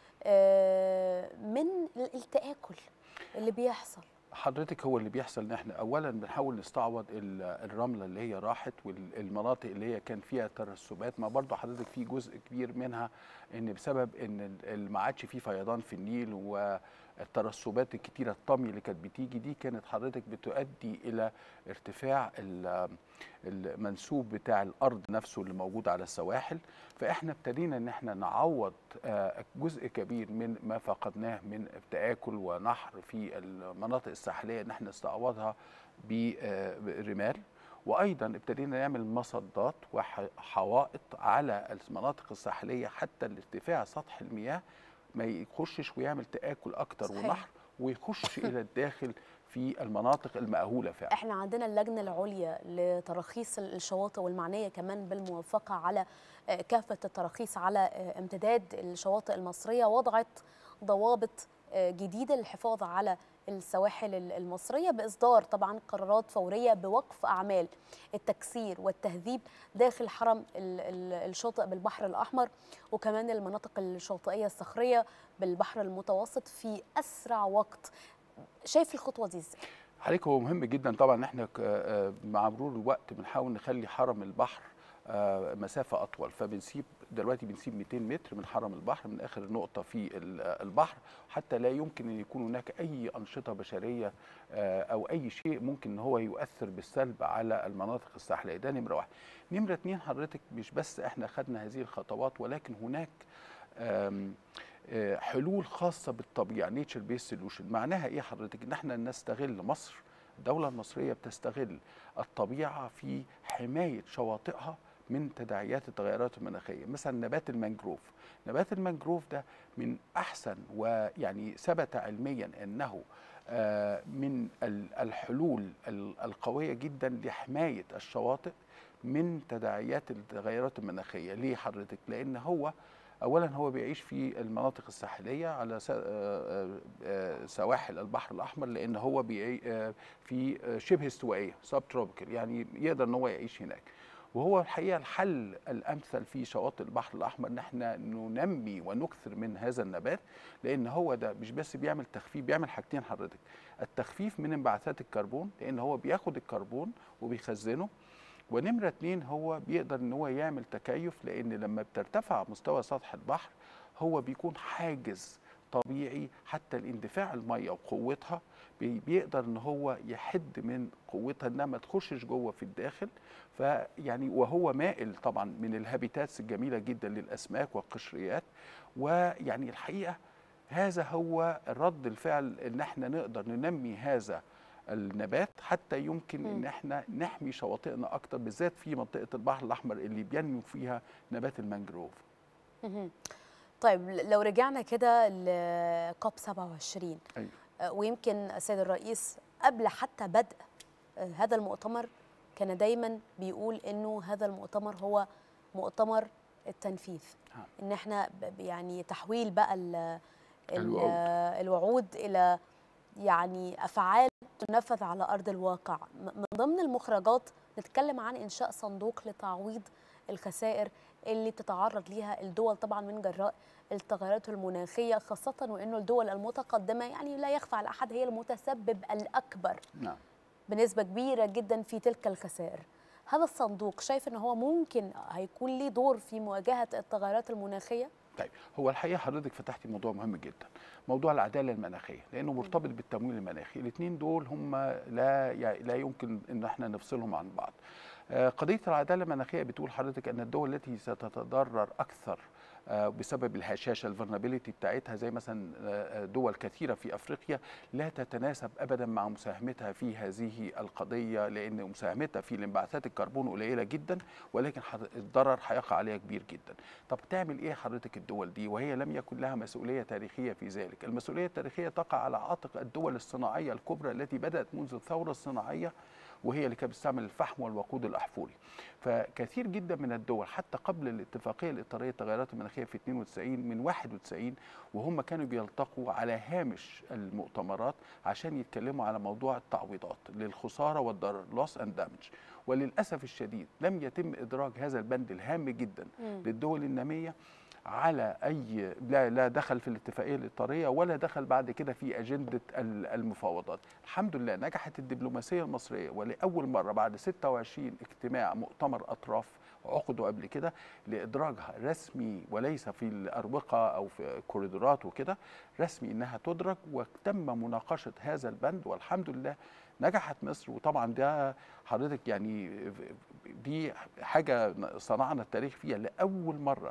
آه، من ال- التآكل اللي بيحصل حضرتك هو اللي بيحصل ان احنا اولا بنحاول نستعوض ال- الرمله اللي هي راحت والمناطق اللي هي كان فيها ترسبات ما برضه حضرتك في جزء كبير منها ان بسبب ان ال- ال- ما عادش في فيضان في النيل والترسبات الكتيره الطمي اللي كانت بتيجي دي كانت حضرتك بتؤدي الى ارتفاع ال- المنسوب بتاع الارض نفسه اللي موجود على السواحل فاحنا ابتدينا ان احنا نعوض آه، جزء كبير من ما فقدناه من تآكل ونحر في المناطق الساحليه ان احنا نستعوضها برمال وايضا ابتدينا نعمل مصدات وحوائط على المناطق الساحليه حتى الارتفاع سطح المياه ما يخشش ويعمل تآكل اكتر صحيح. ونحر ويخش الى الداخل في المناطق المأهوله فعلا احنا عندنا اللجنة العليا لتراخيص الشواطئ والمعنية كمان بالموافقة على آه، كافة التراخيص على آه، امتداد الشواطئ المصرية وضعت ضوابط آه، جديدة للحفاظ على السواحل ال- المصرية بإصدار طبعا قرارات فورية بوقف أعمال التكسير والتهذيب داخل حرم ال- ال- الشاطئ بالبحر الأحمر وكمان المناطق الشاطئية الصخرية بالبحر المتوسط في أسرع وقت شايف الخطوة دي ازاي؟ حضرتك هو مهم جدا طبعا احنا ك- آه، مع مرور الوقت بنحاول نخلي حرم البحر آه، مسافه اطول فبنسيب دلوقتي بنسيب 200 متر من حرم البحر من اخر نقطه في ال- البحر حتى لا يمكن ان يكون هناك اي انشطه بشريه آه، او اي شيء ممكن ان هو يؤثر بالسلب على المناطق الساحليه ده نمره واحد نمره اتنين حضرتك مش بس احنا خدنا هذه الخطوات ولكن هناك آم، آه، حلول خاصه بالطبيعه نيتشر بيس سوليوشن معناها ايه حضرتك ان احنا نستغل مصر الدوله المصريه بتستغل الطبيعه في حمايه شواطئها من تداعيات التغيرات المناخيه مثلا نبات المانجروف نبات المانجروف ده من احسن ويعني ثبت علميا انه آه، من ال- الحلول ال- القويه جدا لحمايه الشواطئ من تداعيات التغيرات المناخيه ليه حضرتك لان هو اولا هو بيعيش في المناطق الساحليه على س- آه، آه، آه، سواحل البحر الاحمر لان هو بيعي- آه، في آه، شبه استوائيه سب تروبيكال يعني يقدر ان هو يعيش هناك وهو الحقيقه الحل الامثل في شواطئ البحر الاحمر ان احنا ننمي ونكثر من هذا النبات لان هو ده مش بس بيعمل تخفيف بيعمل حاجتين حضرتك التخفيف من انبعاثات الكربون لان هو بياخد الكربون وبيخزنه ونمرة اتنين هو بيقدر ان هو يعمل تكيف لان لما بترتفع مستوى سطح البحر هو بيكون حاجز طبيعي حتى الاندفاع المية وقوتها بي- بيقدر ان هو يحد من قوتها انها ما تخشش جوه في الداخل فيعني وهو مائل طبعا من الهابيتاتس الجميله جدا للاسماك والقشريات ويعني الحقيقه هذا هو رد الفعل ان احنا نقدر ننمي هذا النبات حتى يمكن مم. ان احنا نحمي شواطئنا اكتر بالذات في منطقه البحر الاحمر اللي بينمو فيها نبات المانجروف مهم. طيب لو رجعنا كده لكوب 27 أيوة. آه، ويمكن السيد الرئيس قبل حتى بدء آه، هذا المؤتمر كان دايما بيقول انه هذا المؤتمر هو مؤتمر التنفيذ نعم. ان احنا ب- يعني تحويل بقى ال ال الوعود. الوعود الى يعني افعال تنفذ على ارض الواقع م- من ضمن المخرجات نتكلم عن انشاء صندوق لتعويض الخسائر اللي بتتعرض ليها الدول طبعا من جراء التغيرات المناخيه خاصه وانه الدول المتقدمه يعني لا يخفى على احد هي المتسبب الاكبر نعم بنسبه كبيره جدا في تلك الخسائر هذا الصندوق شايف ان هو ممكن هيكون ليه دور في مواجهه التغيرات المناخيه طيب هو الحقيقه حضرتك فتحتي موضوع مهم جدا موضوع العداله المناخيه لانه مرتبط بالتمويل المناخي الاثنين دول هم لا ي- لا يمكن ان احنا نفصلهم عن بعض آه، قضيه العداله المناخيه بتقول حضرتك ان الدول التي ستتضرر اكثر آه، بسبب الهشاشه الفولنربيليتي بتاعتها زي مثلا آه، آه، دول كثيره في افريقيا لا تتناسب ابدا مع مساهمتها في هذه القضيه لان مساهمتها في الانبعاثات الكربون قليله جدا ولكن حض- الضرر هيقع عليها كبير جدا طب تعمل ايه حضرتك الدول دي وهي لم يكن لها مسؤوليه تاريخيه في ذلك المسؤوليه التاريخيه تقع على عاتق الدول الصناعيه الكبرى التي بدات منذ الثوره الصناعيه وهي اللي كانت بتستعمل الفحم والوقود الاحفوري فكثير جدا من الدول حتى قبل الاتفاقيه الاطاريه التغيرات المناخيه في 92 من 91 وهم كانوا بيلتقوا على هامش المؤتمرات عشان يتكلموا على موضوع التعويضات للخساره والضرر loss and damage وللاسف الشديد لم يتم ادراج هذا البند الهام جدا للدول الناميه على اي لا لا دخل في الاتفاقيه الاطاريه ولا دخل بعد كده في اجنده ال- المفاوضات الحمد لله نجحت الدبلوماسيه المصريه ولاول مره بعد 26 اجتماع مؤتمر اطراف عقدوا قبل كده لادراجها رسمي وليس في الاروقه او في كوريدورات وكده رسمي انها تدرج وتم مناقشه هذا البند والحمد لله نجحت مصر وطبعا ده حضرتك يعني دي حاجه صنعنا التاريخ فيها لاول مره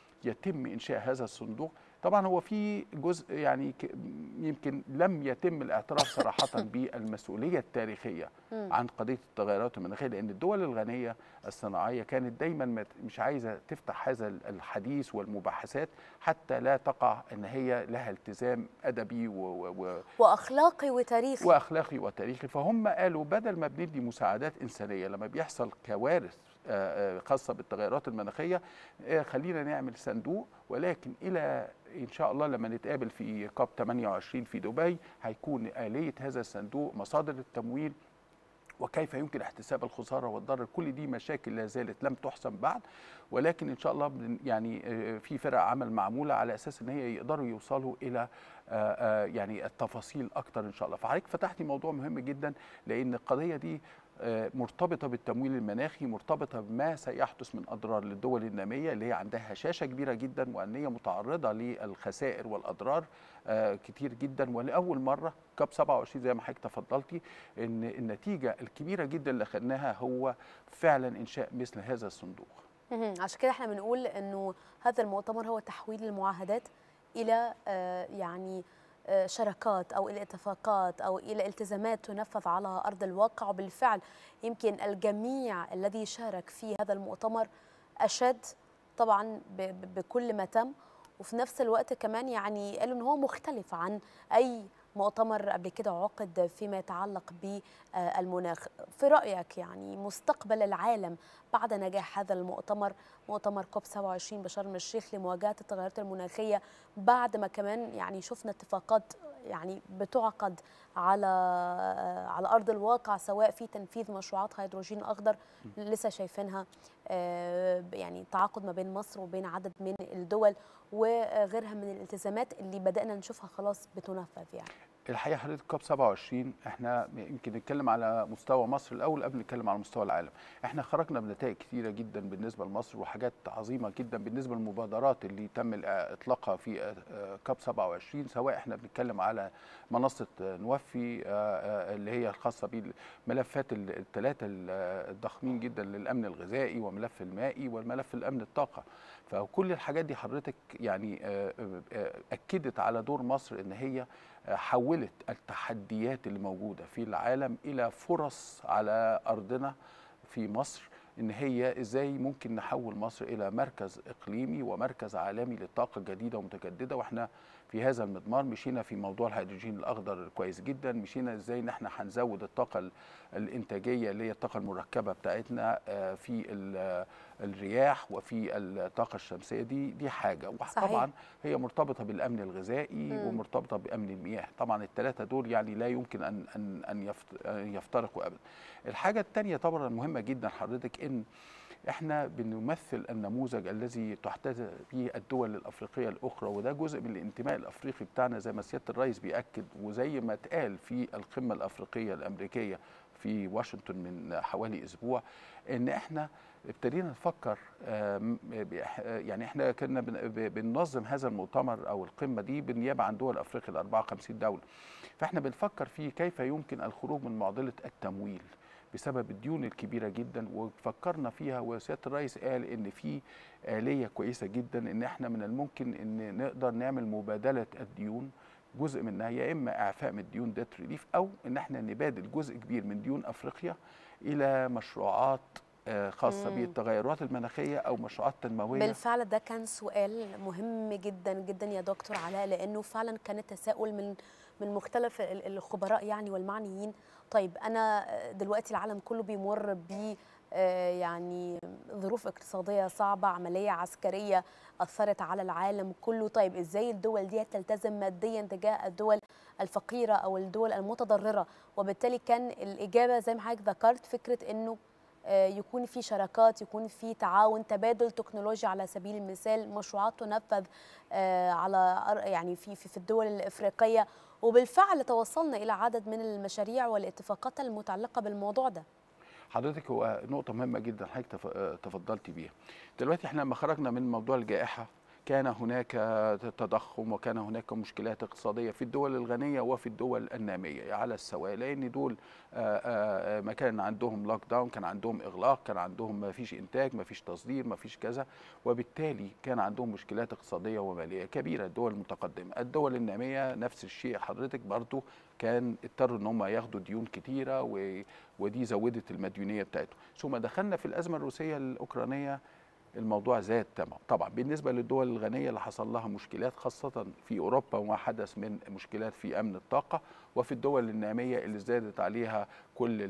يتم انشاء هذا الصندوق طبعا هو في جزء يعني ك- يمكن لم يتم الاعتراف صراحه بالمسؤوليه التاريخيه مم. عن قضيه التغيرات المناخيه لان الدول الغنيه الصناعيه كانت دايما ما ت- مش عايزه تفتح هذا ال- الحديث والمباحثات حتى لا تقع ان هي لها التزام ادبي و و و واخلاقي وتاريخي واخلاقي وتاريخي فهم قالوا بدل ما بندي مساعدات انسانيه لما بيحصل كوارث آه، آه، خاصه بالتغيرات المناخيه آه، خلينا نعمل صندوق ولكن الى ان شاء الله لما نتقابل في كاب 28 في دبي هيكون اليه هذا الصندوق مصادر التمويل وكيف يمكن احتساب الخساره والضرر كل دي مشاكل لا زالت لم تحسم بعد ولكن ان شاء الله بن- يعني آه، في فرق عمل معموله على اساس ان هي يقدروا يوصلوا الى آه، آه، يعني التفاصيل اكتر ان شاء الله فحضرتك فتحتي موضوع مهم جدا لان القضيه دي آه، مرتبطه بالتمويل المناخي مرتبطه بما سيحدث من اضرار للدول الناميه اللي هي عندها هشاشه كبيره جدا وان هي متعرضه للخسائر والاضرار آه، كتير جدا ولاول مره كاب 27 زي ما حضرتك تفضلتي ان النتيجه الكبيره جدا اللي خدناها هو فعلا انشاء مثل هذا الصندوق مهم. عشان كده احنا بنقول انه هذا المؤتمر هو تحويل المعاهدات الى آه، يعني آه، شراكات او الى اتفاقات او الى التزامات تنفذ على ارض الواقع وبالفعل يمكن الجميع الذي شارك في هذا المؤتمر اشاد طبعا ب- ب- بكل ما تم وفي نفس الوقت كمان يعني قالوا ان هو مختلف عن اي مؤتمر قبل كده عقد فيما يتعلق بالمناخ في رايك يعني مستقبل العالم بعد نجاح هذا المؤتمر مؤتمر كوب 27 بشرم الشيخ لمواجهه التغيرات المناخيه بعد ما كمان يعني شفنا اتفاقات يعني بتعقد على على ارض الواقع سواء في تنفيذ مشروعات هيدروجين اخضر لسه شايفينها آه، يعني تعاقد ما بين مصر وبين عدد من الدول وغيرها من الالتزامات اللي بدانا نشوفها خلاص بتنفذ يعني الحقيقه حضرتك كاب 27 احنا يمكن نتكلم على مستوى مصر الاول قبل نتكلم على مستوى العالم احنا خرجنا بنتائج كثيره جدا بالنسبه لمصر وحاجات عظيمه جدا بالنسبه للمبادرات اللي تم اطلاقها في آه، كاب 27 سواء احنا بنتكلم على منصه نوفي آه، آه، اللي هي الخاصه بالملفات الثلاثه الضخمين جدا للامن الغذائي وملف المائي والملف الامن الطاقه فكل الحاجات دي حضرتك يعني اكدت على دور مصر ان هي حولت التحديات اللي موجوده في العالم الى فرص على ارضنا في مصر ان هي ازاي ممكن نحول مصر الى مركز اقليمي ومركز عالمي للطاقه الجديده ومتجدده واحنا في هذا المضمار مشينا في موضوع الهيدروجين الاخضر كويس جدا مشينا ازاي ان احنا هنزود الطاقه الانتاجيه اللي هي الطاقه المركبه بتاعتنا في الرياح وفي الطاقه الشمسيه دي دي حاجه وطبعا هي مرتبطه بالامن الغذائي مم. ومرتبطه بامن المياه طبعا الثلاثه دول يعني لا يمكن ان ان ان يفترقوا ابدا الحاجه الثانيه طبعا المهمه جدا حضرتك ان احنا بنمثل النموذج الذي تحتذى به الدول الافريقيه الاخرى وده جزء من الانتماء الافريقي بتاعنا زي ما سياده الرئيس بياكد وزي ما اتقال في القمه الافريقيه الامريكيه في واشنطن من حوالي اسبوع ان احنا ابتدينا نفكر يعني احنا كنا بننظم هذا المؤتمر او القمه دي بالنيابه عن دول افريقيا ال 54 دوله فاحنا بنفكر في كيف يمكن الخروج من معضله التمويل بسبب الديون الكبيره جدا وفكرنا فيها وسياده الرئيس قال ان في اليه كويسه جدا ان احنا من الممكن ان نقدر نعمل مبادله الديون جزء منها يا اما اعفاء من الديون ديت ريليف او ان احنا نبادل جزء كبير من ديون افريقيا الى مشروعات خاصه بالتغيرات المناخيه او مشروعات تنمويه بالفعل ده كان سؤال مهم جدا جدا يا دكتور علاء لانه فعلا كان التساؤل من من مختلف الخبراء يعني والمعنيين طيب انا دلوقتي العالم كله بيمر ب يعني ظروف اقتصاديه صعبه عمليه عسكريه اثرت على العالم كله طيب ازاي الدول دي تلتزم ماديا تجاه الدول الفقيره او الدول المتضرره وبالتالي كان الاجابه زي ما حضرتك ذكرت فكره انه يكون في شراكات يكون في تعاون تبادل تكنولوجيا على سبيل المثال مشروعات تنفذ على يعني في في الدول الافريقيه وبالفعل توصلنا الى عدد من المشاريع والاتفاقات المتعلقه بالموضوع ده حضرتك هو نقطه مهمه جدا حضرتك تفضلتي بيها دلوقتي احنا لما خرجنا من موضوع الجائحه كان هناك تضخم وكان هناك مشكلات اقتصاديه في الدول الغنيه وفي الدول الناميه على السواء لان دول ما كان عندهم لوك داون كان عندهم اغلاق كان عندهم ما فيش انتاج ما فيش تصدير ما فيش كذا وبالتالي كان عندهم مشكلات اقتصاديه وماليه كبيره الدول المتقدمه الدول الناميه نفس الشيء حضرتك برضو كان اضطروا ان هم ياخدوا ديون كتيره ودي زودت المديونيه بتاعتهم ثم دخلنا في الازمه الروسيه الاوكرانيه الموضوع زاد طبعا بالنسبه للدول الغنيه اللي حصل لها مشكلات خاصه في اوروبا وما حدث من مشكلات في امن الطاقه وفي الدول الناميه اللي زادت عليها كل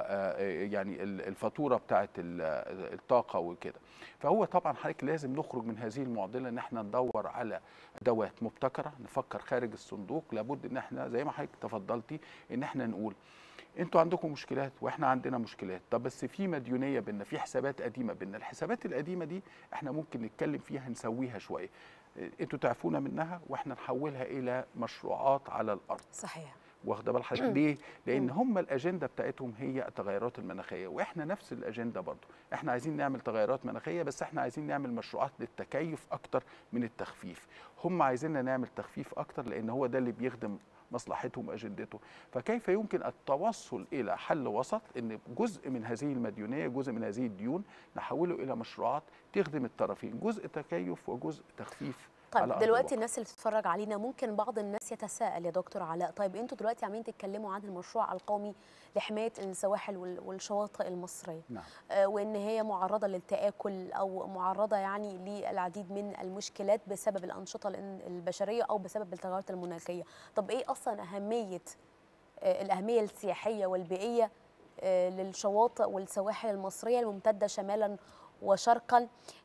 يعني الفاتوره بتاعه الطاقه وكده فهو طبعا حضرتك لازم نخرج من هذه المعضله ان احنا ندور على ادوات مبتكره نفكر خارج الصندوق لابد ان احنا زي ما حضرتك تفضلتي ان احنا نقول انتوا عندكم مشكلات واحنا عندنا مشكلات طب بس في مديونيه بينا في حسابات قديمه بينا الحسابات القديمه دي احنا ممكن نتكلم فيها نسويها شويه انتوا تعفونا منها واحنا نحولها الى مشروعات على الارض صحيح واخده بال حضرتك ليه؟ لان هم الاجنده بتاعتهم هي التغيرات المناخيه واحنا نفس الاجنده برضو احنا عايزين نعمل تغيرات مناخيه بس احنا عايزين نعمل مشروعات للتكيف اكتر من التخفيف هم عايزيننا نعمل تخفيف اكتر لان هو ده اللي بيخدم مصلحتهم واجندتهم فكيف يمكن التوصل الى حل وسط ان جزء من هذه المديونيه جزء من هذه الديون نحوله الى مشروعات تخدم الطرفين جزء تكيف وجزء تخفيف طيب دلوقتي الواقع. الناس اللي بتتفرج علينا ممكن بعض الناس يتساءل يا دكتور علاء طيب انتوا دلوقتي عمالين تتكلموا عن المشروع القومي لحمايه السواحل والشواطئ المصريه نعم. آه وان هي معرضه للتاكل او معرضه يعني للعديد من المشكلات بسبب الانشطه البشريه او بسبب التغيرات المناخيه طب ايه اصلا اهميه آه الاهميه السياحيه والبيئيه آه للشواطئ والسواحل المصريه الممتده شمالا وشرقا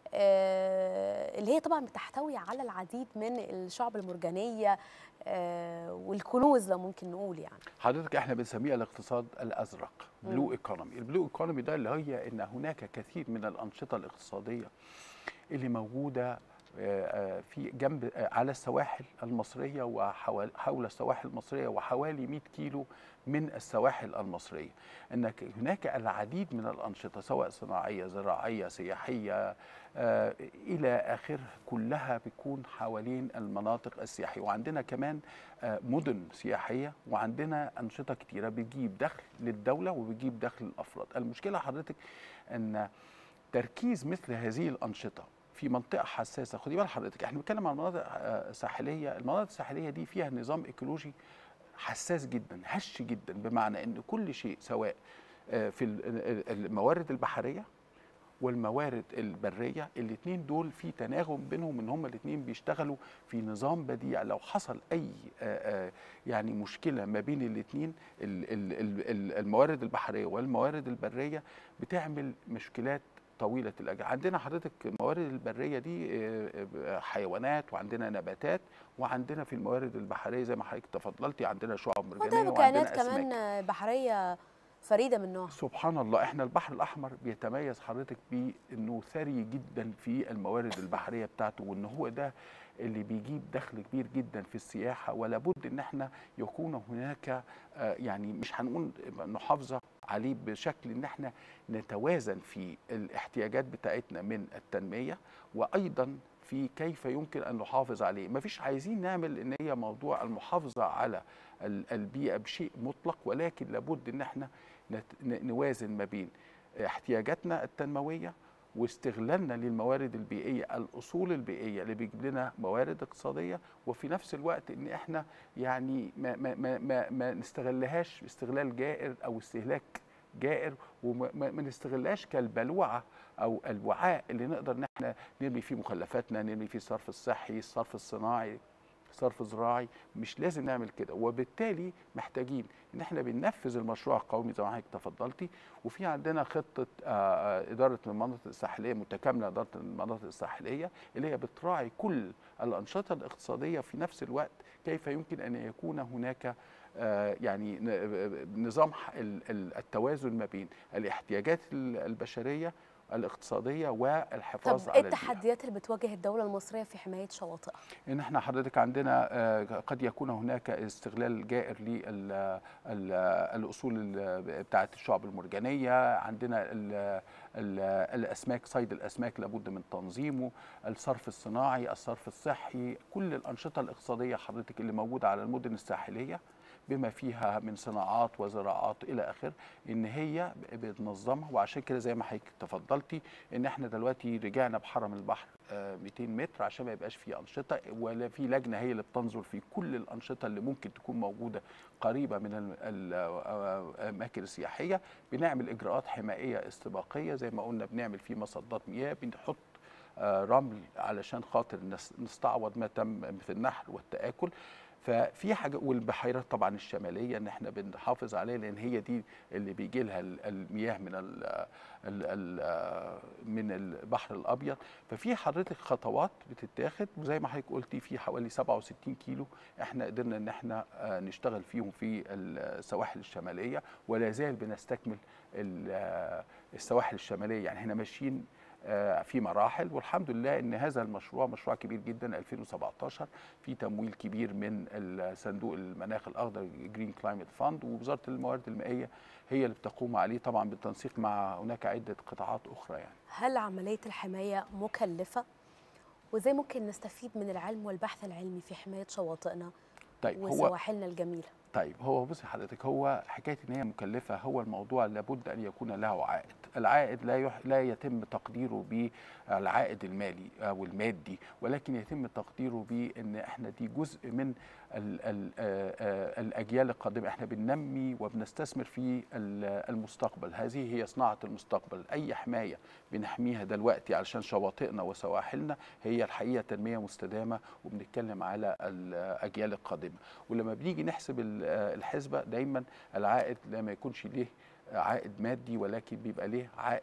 اللي هي طبعا بتحتوي على العديد من الشعب المرجانيه والكنوز لو ممكن نقول يعني حضرتك احنا بنسميها الاقتصاد الازرق بلو ايكونومي البلو ايكونومي ده اللي هي ان هناك كثير من الانشطه الاقتصاديه اللي موجوده آه، في جنب آه، على السواحل المصريه وحول حول السواحل المصريه وحوالي 100 كيلو من السواحل المصريه انك هناك العديد من الانشطه سواء صناعيه زراعيه سياحيه آه، الى اخره كلها بتكون حوالين المناطق السياحيه وعندنا كمان آه، مدن سياحيه وعندنا انشطه كتيره بتجيب دخل للدوله وبتجيب دخل للافراد المشكله حضرتك ان تركيز مثل هذه الانشطه في منطقه حساسه خدي بال حضرتك احنا بنتكلم عن مناطق آه، ساحليه المناطق الساحليه دي فيها نظام ايكولوجي حساس جدا هش جدا بمعنى ان كل شيء سواء آه، في ال- ال- الموارد البحريه والموارد البريه الاثنين دول في تناغم بينهم ان هم الاثنين بيشتغلوا في نظام بديع لو حصل اي آه، آه، يعني مشكله ما بين الاثنين الموارد البحريه والموارد البريه بتعمل مشكلات طويله الاجل عندنا حضرتك الموارد البريه دي آه، آه، حيوانات وعندنا نباتات وعندنا في الموارد البحريه زي ما حضرتك تفضلتي عندنا شعاب مرجانيه وده كائنات وعندنا أسماك. كمان بحريه فريده من نوعها سبحان الله احنا البحر الاحمر بيتميز حضرتك بانه ثري جدا في الموارد البحريه بتاعته وان هو ده اللي بيجيب دخل كبير جدا في السياحه ولا بد ان احنا يكون هناك آه، يعني مش هنقول محافظه عليه بشكل ان احنا نتوازن في الاحتياجات بتاعتنا من التنميه وايضا في كيف يمكن ان نحافظ عليه مفيش عايزين نعمل ان هي موضوع المحافظه على ال- البيئه بشيء مطلق ولكن لابد ان احنا نت- ن- نوازن ما بين احتياجاتنا التنمويه واستغلالنا للموارد البيئيه الاصول البيئيه اللي بيجيب لنا موارد اقتصاديه وفي نفس الوقت ان احنا يعني ما ما ما ما, ما نستغلهاش استغلال جائر او استهلاك جائر وما ما ما نستغلهاش كالبلوعه او الوعاء اللي نقدر ان احنا نرمي فيه مخلفاتنا نرمي فيه الصرف الصحي الصرف الصناعي صرف زراعي مش لازم نعمل كده وبالتالي محتاجين ان احنا بننفذ المشروع القومي زي ما حضرتك تفضلتي وفي عندنا خطه آه، آه، اداره المناطق الساحليه متكامله اداره المناطق الساحليه اللي هي بتراعي كل الانشطه الاقتصاديه في نفس الوقت كيف يمكن ان يكون هناك آه، يعني ن- نظام ح- ال- ال- التوازن ما بين الاحتياجات ال- البشريه الاقتصاديه والحفاظ طب على ايه البيئة. التحديات اللي بتواجه الدوله المصريه في حمايه شواطئها ان احنا حضرتك عندنا آه، قد يكون هناك استغلال جائر للاصول بتاعه الشعب المرجانيه عندنا ال ال الاسماك صيد الاسماك لابد من تنظيمه الصرف الصناعي الصرف الصحي كل الانشطه الاقتصاديه حضرتك اللي موجوده على المدن الساحليه بما فيها من صناعات وزراعات الى اخره ان هي بتنظمها وعشان كده زي ما حضرتك تفضلتي ان احنا دلوقتي رجعنا بحرم البحر آه، 200 متر عشان ما يبقاش فيه انشطه ولا في لجنه هي اللي بتنظر في كل الانشطه اللي ممكن تكون موجوده قريبه من ال- ال- آه، الاماكن السياحيه بنعمل اجراءات حمائيه استباقيه زي ما قلنا بنعمل فيه مصدات مياه بنحط آه، رمل علشان خاطر نس- نستعوض ما تم في النحر والتآكل ففي حاجه والبحيرات طبعا الشماليه ان احنا بنحافظ عليها لان هي دي اللي بيجي لها ال- المياه من ال ال ال من البحر الابيض ففي حضرتك خطوات بتتاخد وزي ما حضرتك قلتي في حوالي 67 كيلو احنا قدرنا ان احنا آه، نشتغل فيهم في السواحل الشماليه ولا زال بنستكمل ال- آه، السواحل الشماليه يعني احنا ماشيين آه، في مراحل والحمد لله ان هذا المشروع مشروع كبير جدا 2017 في تمويل كبير من صندوق المناخ الاخضر جرين كلايمت فاند ووزاره الموارد المائيه هي اللي بتقوم عليه طبعا بالتنسيق مع هناك عده قطاعات اخرى يعني هل عمليه الحمايه مكلفه وازاي ممكن نستفيد من العلم والبحث العلمي في حمايه شواطئنا طيب هو وسواحلنا الجميله طيب هو بصي حضرتك هو حكايه ان هي مكلفه هو الموضوع لابد ان يكون له عائد العائد لا يح... لا يتم تقديره بالعائد المالي او المادي ولكن يتم تقديره بان احنا دي جزء من ال... ال... آه، آه، الاجيال القادمه احنا بننمي وبنستثمر في ال- المستقبل هذه هي صناعه المستقبل اي حمايه بنحميها دلوقتي علشان شواطئنا وسواحلنا هي الحقيقه تنميه مستدامه وبنتكلم على الاجيال القادمه ولما بنيجي نحسب ال- الحسبه دايما العائد لما يكونش ليه عائد مادي ولكن بيبقى ليه عائد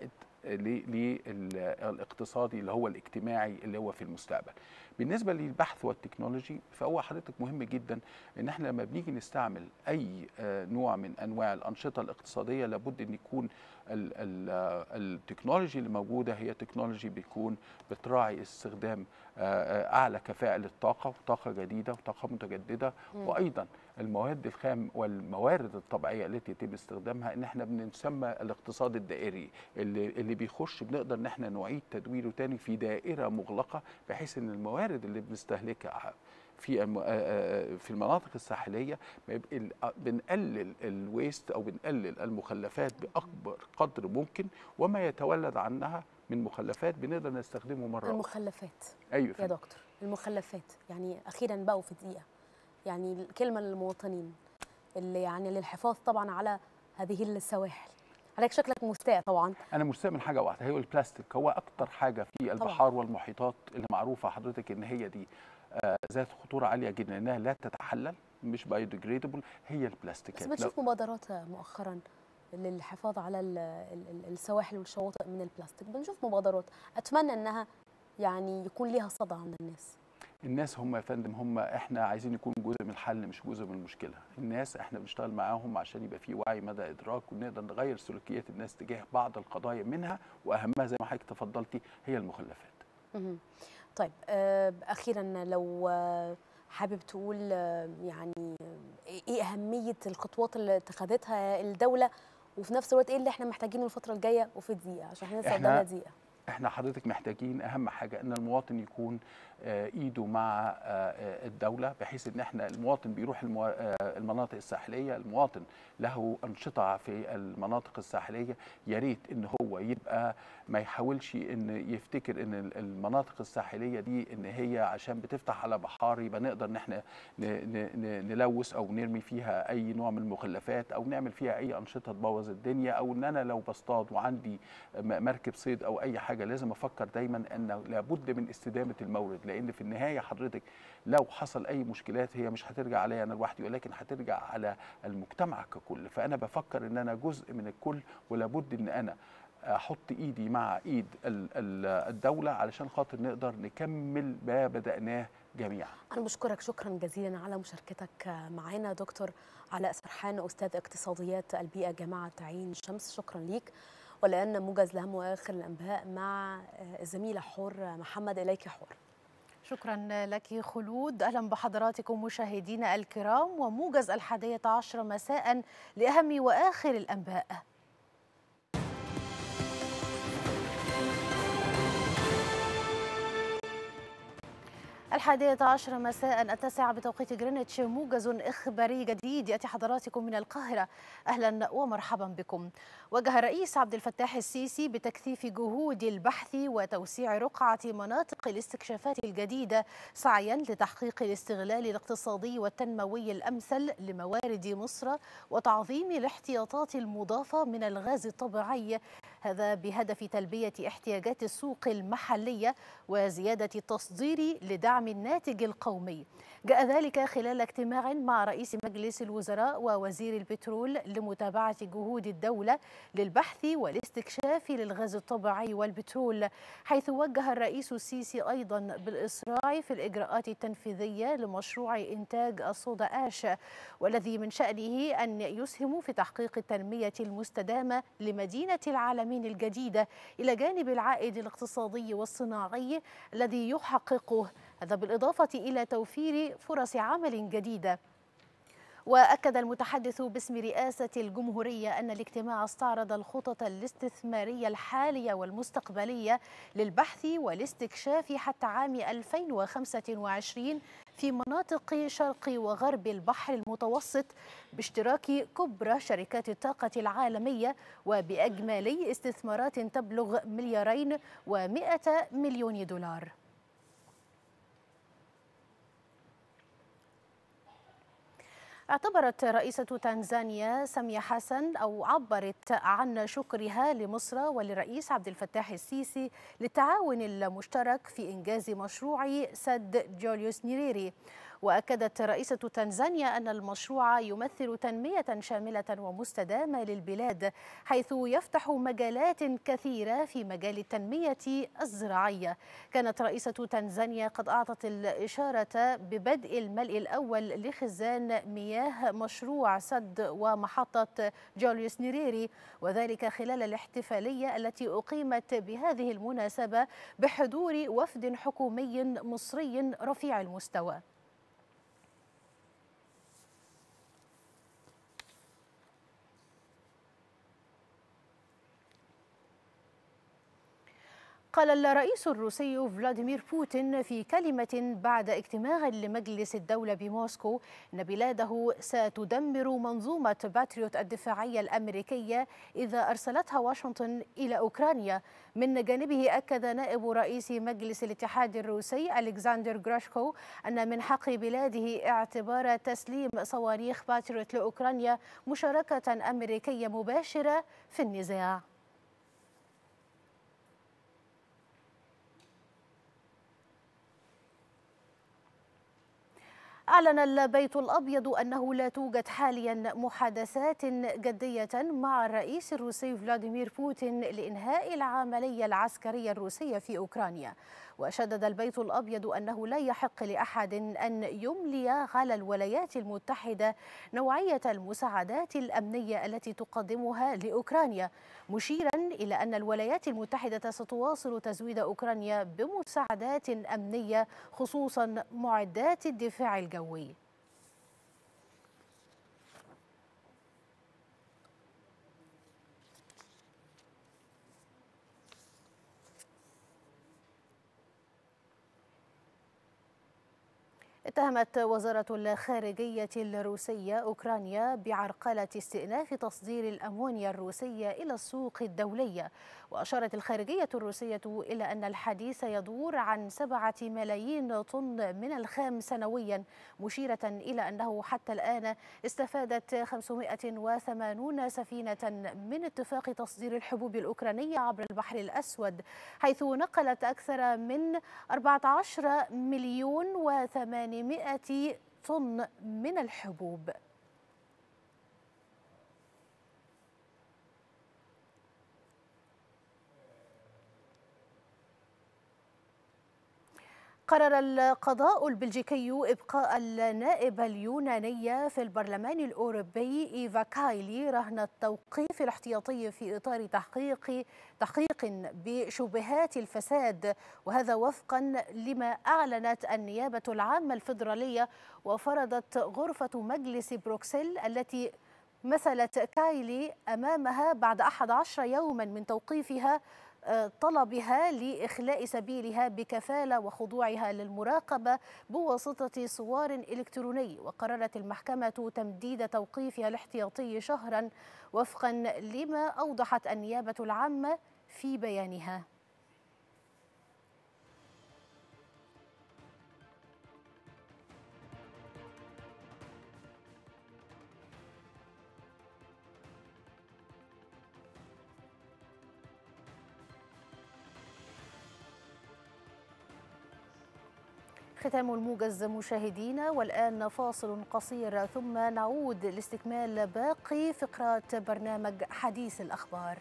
للاقتصادي اللي هو الاجتماعي اللي هو في المستقبل بالنسبه للبحث والتكنولوجي فهو حضرتك مهم جدا ان احنا لما بنيجي نستعمل اي آه، نوع من انواع الانشطه الاقتصاديه لابد ان يكون ال- ال- آه، التكنولوجي اللي موجوده هي تكنولوجي بيكون بتراعي استخدام آه، آه، اعلى كفاءه للطاقه وطاقه جديده وطاقه متجدده مم. وايضا المواد الخام والموارد الطبيعيه التي يتم استخدامها ان احنا بنسمى الاقتصاد الدائري اللي اللي بيخش بنقدر ان احنا نعيد تدويره تاني في دائره مغلقه بحيث ان الموارد اللي بنستهلكها في الم- آه، آه، في المناطق الساحليه ما يبقى ال- آه، بنقلل الويست او بنقلل المخلفات باكبر قدر ممكن وما يتولد عنها من مخلفات بنقدر نستخدمه مره أخرى. المخلفات ايوه يا فندم. دكتور المخلفات يعني اخيرا بقوا في دقيقه يعني الكلمه للمواطنين اللي يعني للحفاظ طبعا على هذه السواحل عليك شكلك مستاء طبعا انا مستاء من حاجه واحده هي البلاستيك هو اكتر حاجه في البحار والمحيطات اللي معروفه حضرتك ان هي دي آه، ذات خطوره عاليه جدا انها لا تتحلل مش بايوديجريدبل هي بس البلاستيكات بنشوف مبادرات مؤخرا للحفاظ على ال- ال- ال- السواحل والشواطئ من البلاستيك بنشوف مبادرات اتمنى انها يعني يكون ليها صدى عند الناس الناس هم يا فندم هم احنا عايزين نكون جزء من الحل مش جزء من المشكله الناس احنا بنشتغل معاهم عشان يبقى في وعي مدى ادراك ونقدر نغير سلوكيات الناس تجاه بعض القضايا منها واهمها زي ما حضرتك تفضلتي هي المخلفات مهم. طيب آه، اخيرا لو آه، حابب تقول آه، يعني آه، ايه اهميه الخطوات اللي اتخذتها الدوله وفي نفس الوقت ايه اللي احنا محتاجينه الفتره الجايه وفي دقيقه عشان احنا لسه إحنا- قدامنا دقيقه احنا حضرتك محتاجين اهم حاجه ان المواطن يكون آه، ايده مع آه، آه، الدوله بحيث ان احنا المواطن بيروح الموا- آه، المناطق الساحليه المواطن له انشطه في المناطق الساحليه يا ريت ان هو يبقى ما يحاولش ان يفتكر ان ال- المناطق الساحليه دي ان هي عشان بتفتح على بحار يبقى نقدر ان احنا ن- ن- ن- نلوث او نرمي فيها اي نوع من المخلفات او نعمل فيها اي انشطه تبوظ الدنيا او ان انا لو بصطاد وعندي م- مركب صيد او اي حاجه لازم افكر دايما ان لابد من استدامه المورد لان في النهايه حضرتك لو حصل اي مشكلات هي مش هترجع عليا انا لوحدي ولكن هترجع على المجتمع ككل فانا بفكر ان انا جزء من الكل ولابد ان انا احط ايدي مع ايد ال- ال- الدوله علشان خاطر نقدر نكمل ما بداناه جميعا انا بشكرك شكرا جزيلا على مشاركتك معنا دكتور علاء سرحان استاذ اقتصاديات البيئه جامعه عين شمس شكرا ليك والان موجز لاهم واخر الانباء مع آه، الزميله حور محمد اليك حور شكرا لك خلود اهلا بحضراتكم مشاهدينا الكرام وموجز الحادية عشر مساء لاهم واخر الانباء الحادية عشر مساء التاسعة بتوقيت جرينتش موجز إخباري جديد يأتي حضراتكم من القاهرة أهلا ومرحبا بكم وجه الرئيس عبد الفتاح السيسي بتكثيف جهود البحث وتوسيع رقعة مناطق الاستكشافات الجديدة سعيا لتحقيق الاستغلال الاقتصادي والتنموي الأمثل لموارد مصر وتعظيم الاحتياطات المضافة من الغاز الطبيعي هذا بهدف تلبية احتياجات السوق المحلية وزيادة التصدير لدعم الناتج القومي جاء ذلك خلال اجتماع مع رئيس مجلس الوزراء ووزير البترول لمتابعة جهود الدولة للبحث والاستكشاف للغاز الطبيعي والبترول حيث وجه الرئيس السيسي أيضا بالإسراع في الإجراءات التنفيذية لمشروع إنتاج الصودا آش والذي من شأنه أن يسهم في تحقيق التنمية المستدامة لمدينة العالمين الجديدة إلى جانب العائد الاقتصادي والصناعي الذي يحققه هذا بالإضافة إلى توفير فرص عمل جديدة وأكد المتحدث باسم رئاسة الجمهورية أن الاجتماع استعرض الخطط الاستثمارية الحالية والمستقبلية للبحث والاستكشاف حتى عام 2025 في مناطق شرق وغرب البحر المتوسط باشتراك كبرى شركات الطاقة العالمية وبأجمالي استثمارات تبلغ مليارين ومائة مليون دولار اعتبرت رئيسة تنزانيا سامية حسن أو عبرت عن شكرها لمصر وللرئيس عبد الفتاح السيسي للتعاون المشترك في إنجاز مشروع سد جوليوس نيريري وأكدت رئيسة تنزانيا أن المشروع يمثل تنمية شاملة ومستدامة للبلاد حيث يفتح مجالات كثيرة في مجال التنمية الزراعية كانت رئيسة تنزانيا قد أعطت الإشارة ببدء الملء الأول لخزان مياه مشروع سد ومحطة جوليوس نيريري وذلك خلال الاحتفالية التي أقيمت بهذه المناسبة بحضور وفد حكومي مصري رفيع المستوى قال الرئيس الروسي فلاديمير بوتين في كلمة بعد اجتماع لمجلس الدولة بموسكو أن بلاده ستدمر منظومة باتريوت الدفاعية الأمريكية إذا أرسلتها واشنطن إلى أوكرانيا من جانبه أكد نائب رئيس مجلس الاتحاد الروسي ألكسندر جراشكو أن من حق بلاده اعتبار تسليم صواريخ باتريوت لأوكرانيا مشاركة أمريكية مباشرة في النزاع أعلن البيت الأبيض أنه لا توجد حاليا محادثات جدية مع الرئيس الروسي فلاديمير بوتين لإنهاء العملية العسكرية الروسية في أوكرانيا وشدد البيت الأبيض أنه لا يحق لأحد أن يملي على الولايات المتحدة نوعية المساعدات الأمنية التي تقدمها لأوكرانيا مشيرا إلى أن الولايات المتحدة ستواصل تزويد أوكرانيا بمساعدات أمنية خصوصا معدات الدفاع الجوي اتهمت وزارة الخارجية الروسية أوكرانيا بعرقلة استئناف تصدير الأمونيا الروسية إلى السوق الدولية وأشارت الخارجية الروسية إلى أن الحديث يدور عن سبعة ملايين طن من الخام سنويا مشيرة إلى أنه حتى الآن استفادت 580 سفينة من اتفاق تصدير الحبوب الأوكرانية عبر البحر الأسود حيث نقلت أكثر من 14 مليون و800 طن من الحبوب قرر القضاء البلجيكي إبقاء النائبة اليونانية في البرلمان الأوروبي إيفا كايلي رهن التوقيف الاحتياطي في إطار تحقيق تحقيق بشبهات الفساد وهذا وفقا لما أعلنت النيابة العامة الفيدرالية وفرضت غرفة مجلس بروكسل التي مثلت كايلي أمامها بعد 11 يوما من توقيفها طلبها لإخلاء سبيلها بكفالة وخضوعها للمراقبة بواسطة صوار إلكتروني وقررت المحكمة تمديد توقيفها الاحتياطي شهرا وفقا لما أوضحت النيابة العامة في بيانها ختام الموجز مشاهدينا والآن فاصل قصير ثم نعود لاستكمال باقي فقرات برنامج حديث الأخبار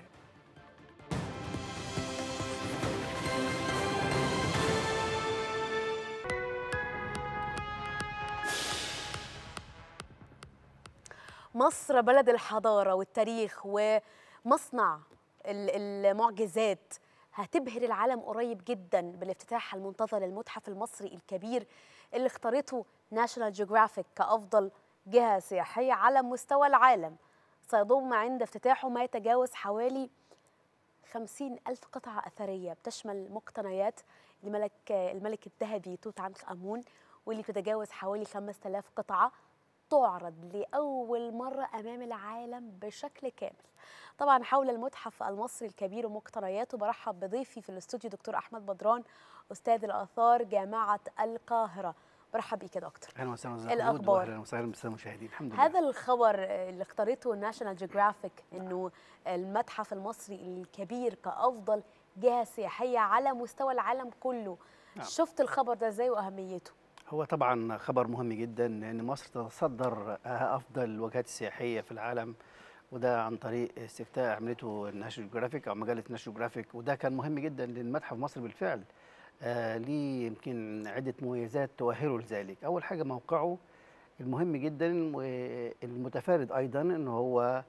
مصر بلد الحضارة والتاريخ ومصنع المعجزات هتبهر العالم قريب جدا بالافتتاح المنتظر للمتحف المصري الكبير اللي اختارته ناشونال جيوغرافيك كأفضل جهة سياحية على مستوى العالم سيضم عند افتتاحه ما يتجاوز حوالي خمسين ألف قطعة أثرية بتشمل مقتنيات الملك الملك الذهبي توت عنخ آمون واللي بتتجاوز حوالي 5000 قطعة تعرض لأول مرة أمام العالم بشكل كامل طبعا حول المتحف المصري الكبير ومقتنياته برحب بضيفي في الاستوديو دكتور أحمد بدران أستاذ الآثار جامعة القاهرة برحب بيك يا دكتور اهلا وسهلا استاذ الأخبار. اهلا وسهلا بالساده المشاهدين الحمد لله هذا الخبر اللي اختارته ناشونال جيوغرافيك انه المتحف المصري الكبير كافضل جهه سياحيه على مستوى العالم كله نعم. شفت الخبر ده ازاي واهميته هو طبعا خبر مهم جدا ان مصر تتصدر افضل الوجهات السياحيه في العالم وده عن طريق استفتاء عملته الناشونال جرافيك او مجله ناشونال جرافيك وده كان مهم جدا لان متحف مصر بالفعل آه ليه يمكن عده مميزات تؤهله لذلك اول حاجه موقعه المهم جدا والمتفرد ايضا ان هو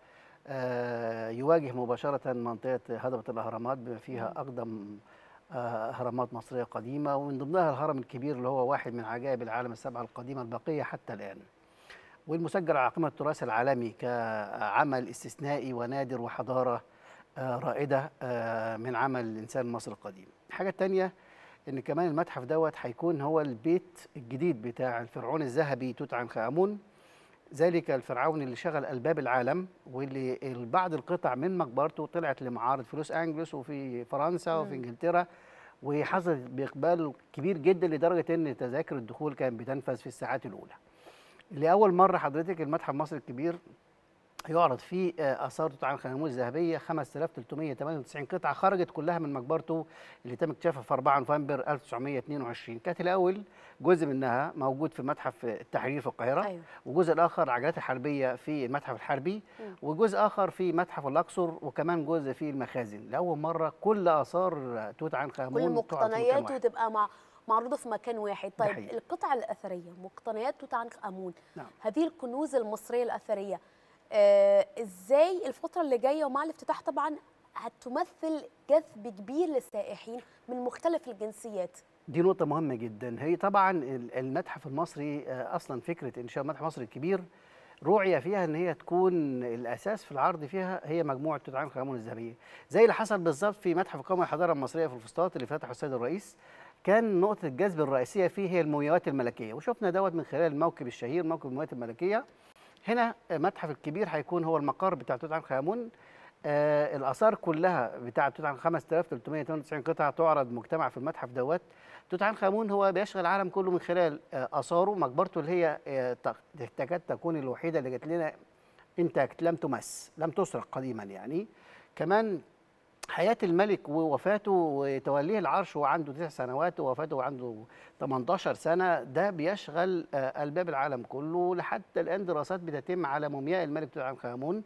آه يواجه مباشره منطقه هضبه الاهرامات بما فيها اقدم اهرامات مصريه قديمه ومن ضمنها الهرم الكبير اللي هو واحد من عجائب العالم السبعه القديمه الباقيه حتى الان. والمسجل على قائمه التراث العالمي كعمل استثنائي ونادر وحضاره رائده من عمل الانسان المصري القديم. الحاجه الثانيه ان كمان المتحف دوت هيكون هو البيت الجديد بتاع الفرعون الذهبي توت عنخ امون ذلك الفرعون اللي شغل الباب العالم واللي بعض القطع من مقبرته طلعت لمعارض في لوس انجلوس وفي فرنسا وفي انجلترا وحصلت باقبال كبير جدا لدرجه ان تذاكر الدخول كانت بتنفذ في الساعات الاولى. لاول مره حضرتك المتحف المصري الكبير يعرض فيه اثار توت عنخ امون الذهبيه 5398 قطعه خرجت كلها من مقبرته اللي تم اكتشافها في 4 نوفمبر 1922 كانت الاول جزء منها موجود في متحف التحرير في القاهره أيوة. وجزء الاخر عجلات الحربيه في المتحف الحربي وجزء اخر في متحف الاقصر وكمان جزء في المخازن لاول مره كل اثار توت عنخ امون كل تعرض في مكان مقتنياته واحد. تبقى مع معروضه في مكان واحد طيب حقيقي. القطع الاثريه مقتنيات توت عنخ امون نعم. هذه الكنوز المصريه الاثريه آه ازاي الفتره اللي جايه ومع الافتتاح طبعا هتمثل جذب كبير للسائحين من مختلف الجنسيات دي نقطة مهمة جدا هي طبعا ال- المتحف المصري آه، أصلا فكرة إنشاء المتحف المصري الكبير رعي فيها ان هي تكون الاساس في العرض فيها هي مجموعه توت عنخ امون الذهبيه زي اللي حصل بالظبط في متحف القومي الحضاره المصريه في الفسطاط اللي فتحه السيد الرئيس كان نقطه الجذب الرئيسيه فيه هي المومياوات الملكيه وشفنا دوت من خلال الموكب الشهير موكب المومياوات الملكيه هنا المتحف الكبير هيكون هو المقر بتاع توت عنخ امون آه الاثار كلها بتاعه توت عنخ 5398 قطعه تعرض مجتمع في المتحف دوت توت عنخ امون هو بيشغل العالم كله من خلال آه اثاره مقبرته اللي هي آه تق- تكاد تكون الوحيده اللي جت لنا انتاكت لم تمس لم تسرق قديما يعني كمان حياة الملك ووفاته وتوليه العرش وهو عنده تسع سنوات ووفاته وعنده 18 سنة ده بيشغل آه، ألباب العالم كله لحتى الآن دراسات بتتم على مومياء الملك توت عنخ آمون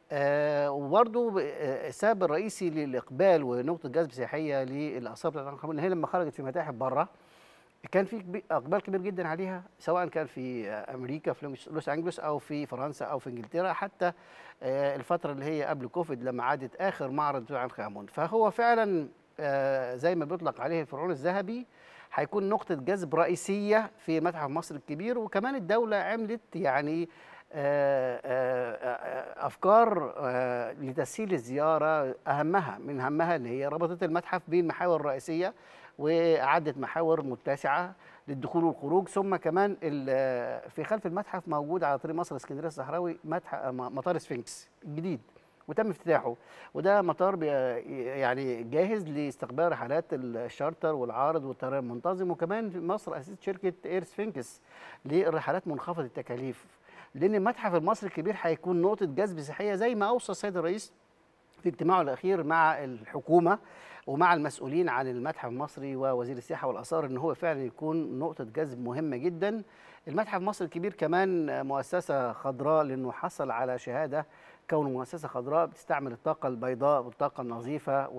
آه وبرضه ب- آه، السبب الرئيسي للإقبال ونقطة جذب سياحية للآثار بتاعت عنخ آمون إن هي لما خرجت في متاحف بره كان في كبي- اقبال كبير جدا عليها سواء كان في آه، امريكا في لوس- لوس انجلوس او في فرنسا او في انجلترا حتى آه، الفتره اللي هي قبل كوفيد لما عادت اخر معرض توت عنخ امون فهو فعلا آه، زي ما بيطلق عليه الفرعون الذهبي هيكون نقطه جذب رئيسيه في متحف مصر الكبير وكمان الدوله عملت يعني آه، آه، آه، افكار آه، لتسهيل الزياره اهمها من اهمها ان هي ربطت المتحف بالمحاور الرئيسيه وأعدت محاور متسعة للدخول والخروج ثم كمان ال- في خلف المتحف موجود على طريق مصر اسكندريه الصحراوي متحف مطار سفنكس الجديد وتم افتتاحه وده مطار بي- يعني جاهز لاستقبال رحلات الشارتر والعارض والطيران المنتظم وكمان في مصر اسست شركه اير سفنكس للرحلات منخفضه التكاليف لان المتحف المصري الكبير هيكون نقطه جذب سياحيه زي ما اوصى السيد الرئيس في اجتماعه الاخير مع الحكومه ومع المسؤولين عن المتحف المصري ووزير السياحه والاثار ان هو فعلا يكون نقطه جذب مهمه جدا. المتحف المصري الكبير كمان مؤسسه خضراء لانه حصل على شهاده كونه مؤسسه خضراء بتستعمل الطاقه البيضاء والطاقه النظيفه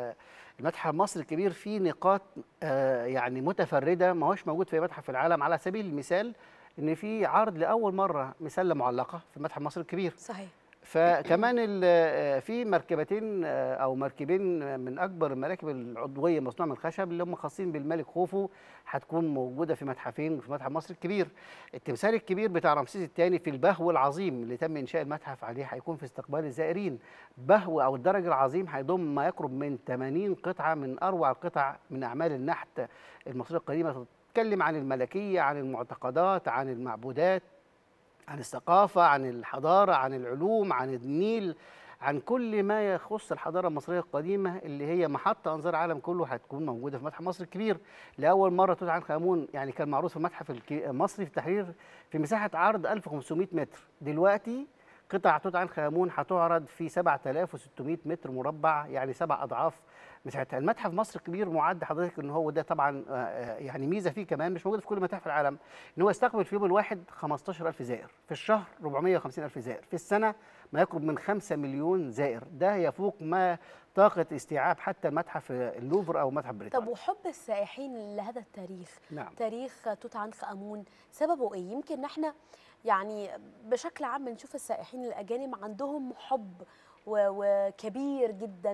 والمتحف المصري الكبير فيه نقاط آه، يعني متفرده ما هوش موجود في أي متحف في العالم على سبيل المثال ان في عرض لاول مره مسله معلقه في المتحف المصري الكبير صحيح فكمان ال- في مركبتين آه، او مركبين من اكبر المراكب العضويه مصنوعه من الخشب اللي هم خاصين بالملك خوفو هتكون موجوده في متحفين في متحف مصر الكبير التمثال الكبير بتاع رمسيس الثاني في البهو العظيم اللي تم انشاء المتحف عليه هيكون في استقبال الزائرين بهو او الدرج العظيم هيضم ما يقرب من 80 قطعه من اروع القطع من اعمال النحت المصريه القديمه تتكلم عن الملكيه عن المعتقدات عن المعبودات عن الثقافة عن الحضارة عن العلوم عن النيل عن كل ما يخص الحضارة المصرية القديمة اللي هي محطة أنظار العالم كله هتكون موجودة في متحف مصر الكبير لأول مرة توت عنخ آمون يعني كان معروض في المتحف الك- المصري في التحرير في مساحة عرض 1500 متر دلوقتي قطع توت عنخ امون هتعرض في 7600 متر مربع يعني سبع اضعاف مساحتها المتحف مصر الكبير معد حضرتك ان هو ده طبعا آه، آه، يعني ميزه فيه كمان مش موجوده في كل متاحف العالم ان هو يستقبل في اليوم الواحد 15000 زائر في الشهر 450000 زائر في السنه ما يقرب من 5 مليون زائر ده يفوق ما طاقه استيعاب حتى المتحف اللوفر او متحف بريطانيا طب وحب السائحين لهذا التاريخ نعم تاريخ توت عنخ امون سببه ايه يمكن احنا يعني بشكل عام بنشوف السائحين الاجانب عندهم حب و- وكبير جدا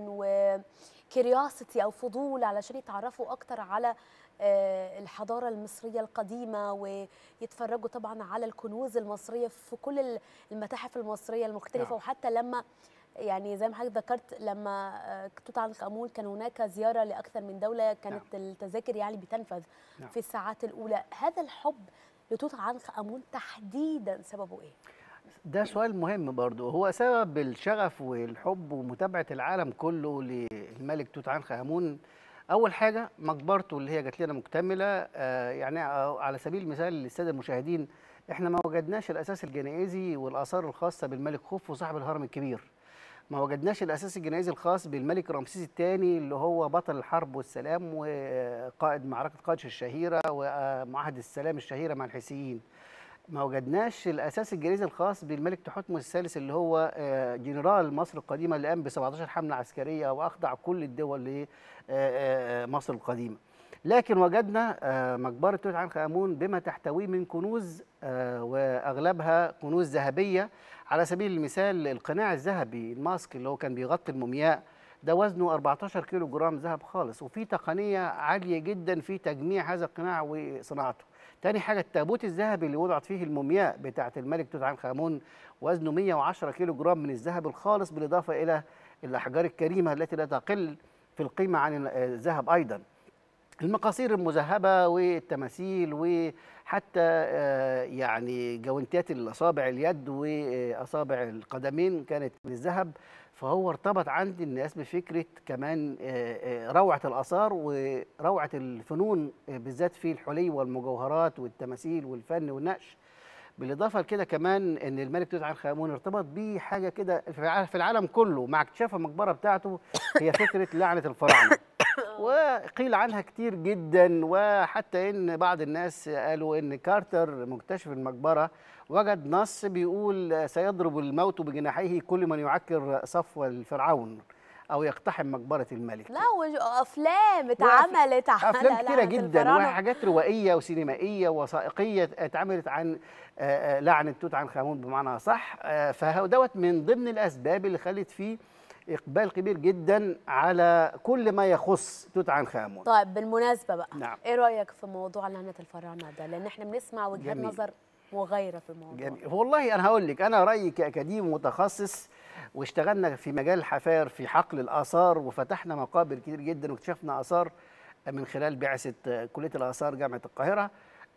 وكرياسيتي او فضول علشان يتعرفوا اكتر على آه، الحضاره المصريه القديمه ويتفرجوا طبعا على الكنوز المصريه في كل ال- المتاحف المصريه المختلفه نعم. وحتى لما يعني زي ما حضرتك ذكرت لما آه، توت عنخ امون كان هناك زياره لاكثر من دوله كانت التذاكر يعني بتنفذ نعم. في الساعات الاولى هذا الحب لتوت عنخ امون تحديدا سببه ايه ده سؤال مهم برضو هو سبب الشغف والحب ومتابعة العالم كله للملك توت عنخ آمون أول حاجة مقبرته اللي هي جات لنا مكتملة آه، يعني على سبيل المثال للسادة المشاهدين احنا ما وجدناش الأساس الجنائزي والآثار الخاصة بالملك خوفو صاحب الهرم الكبير ما وجدناش الأساس الجنائزي الخاص بالملك رمسيس الثاني اللي هو بطل الحرب والسلام وقائد معركة قادش الشهيرة ومعاهدة السلام الشهيرة مع الحيثيين ما وجدناش الاساس الجنائزي الخاص بالملك تحتمس الثالث اللي هو آه، جنرال مصر القديمه اللي قام ب 17 حمله عسكريه واخضع كل الدول لمصر القديمه. لكن وجدنا آه، مقبره توت عنخ امون بما تحتويه من كنوز آه، واغلبها كنوز ذهبيه على سبيل المثال القناع الذهبي الماسك اللي هو كان بيغطي المومياء ده وزنه 14 كيلو جرام ذهب خالص وفي تقنيه عاليه جدا في تجميع هذا القناع وصناعته. تاني حاجة التابوت الذهبي اللي وضعت فيه المومياء بتاعة الملك توت عنخ آمون وزنه 110 كيلو جرام من الذهب الخالص بالإضافة إلى الأحجار الكريمة التي لا تقل في القيمة عن الذهب أيضا المقاصير المذهبة والتماثيل وحتى آه، يعني جوانتيات الأصابع اليد وأصابع القدمين كانت من الذهب فهو ارتبط عند الناس بفكرة كمان آه، آه، روعة الآثار وروعة الفنون آه، بالذات في الحلي والمجوهرات والتماثيل والفن والنقش بالإضافة لكده كمان إن الملك توت عنخ آمون ارتبط بيه حاجة كده في الع- في العالم كله مع اكتشاف المقبرة بتاعته هي فكرة لعنة الفراعنة وقيل عنها كتير جدا وحتى ان بعض الناس قالوا ان كارتر مكتشف المقبره وجد نص بيقول سيضرب الموت بجناحيه كل من يعكر صفو الفرعون او يقتحم مقبره الملك لا وافلام اتعملت على افلام كتيره لعنة جدا الفراعنة. وحاجات روائيه وسينمائيه ووثائقيه اتعملت عن آه، آه، لعنه توت عنخ امون بمعنى صح فدوت من ضمن الاسباب اللي خلت فيه اقبال كبير جدا على كل ما يخص توت عنخ امون طيب بالمناسبه بقى نعم ايه رايك في موضوع لعنه الفراعنه ده لان احنا بنسمع وجهات جميل. نظر مغايره في الموضوع جميل والله انا هقول لك انا رايي كاكاديمي متخصص واشتغلنا في مجال الحفار في حقل الاثار وفتحنا مقابر كتير جدا واكتشفنا اثار من خلال بعثه آه، كليه الاثار جامعه القاهره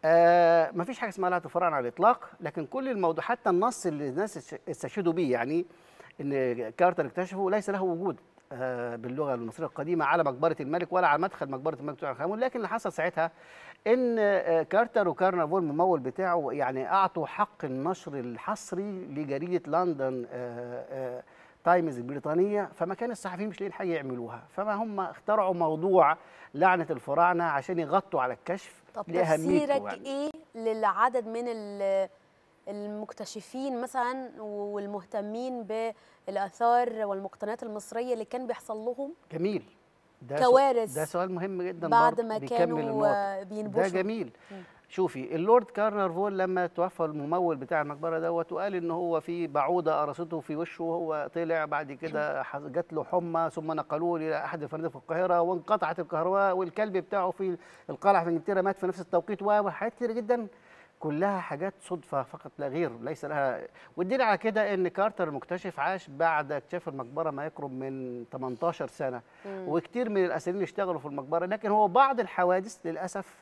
آه ما فيش حاجه اسمها لعنه الفراعنه على الاطلاق لكن كل الموضوع حتى النص اللي الناس استشهدوا بيه يعني ان كارتر اكتشفه ليس له وجود آه، باللغه المصريه القديمه على مقبره الملك ولا على مدخل مقبره الملك توت عنخ امون لكن اللي حصل ساعتها ان آه، كارتر وكارنافون الممول بتاعه يعني اعطوا حق النشر الحصري لجريده لندن آه، آه، تايمز البريطانيه فما كان الصحفيين مش لاقيين حاجه يعملوها فما هم اخترعوا موضوع لعنه الفراعنه عشان يغطوا على الكشف طب لأهميته تفسيرك يعني. ايه للعدد من ال- المكتشفين مثلا والمهتمين بالاثار والمقتنيات المصريه اللي كان بيحصل لهم جميل ده كوارث سو... ده سؤال مهم جدا بعد برضه ما بيكمل كانوا النقطة. آه، بينبشوا ده جميل مم. شوفي اللورد كارنرفون لما توفى الممول بتاع المقبره دوت وقال ان هو في بعوضه قرصته في وشه وهو طلع بعد كده حص- جات له حمى ثم نقلوه الى احد الفنادق في القاهره وانقطعت الكهرباء والكلب بتاعه في القلعه في انجلترا مات في نفس التوقيت وحاجات كتير جدا كلها حاجات صدفه فقط لا غير ليس لها والدليل على كده ان كارتر المكتشف عاش بعد اكتشاف المقبره ما يقرب من 18 سنه مم. وكتير من الاسرين اشتغلوا في المقبره لكن هو بعض الحوادث للاسف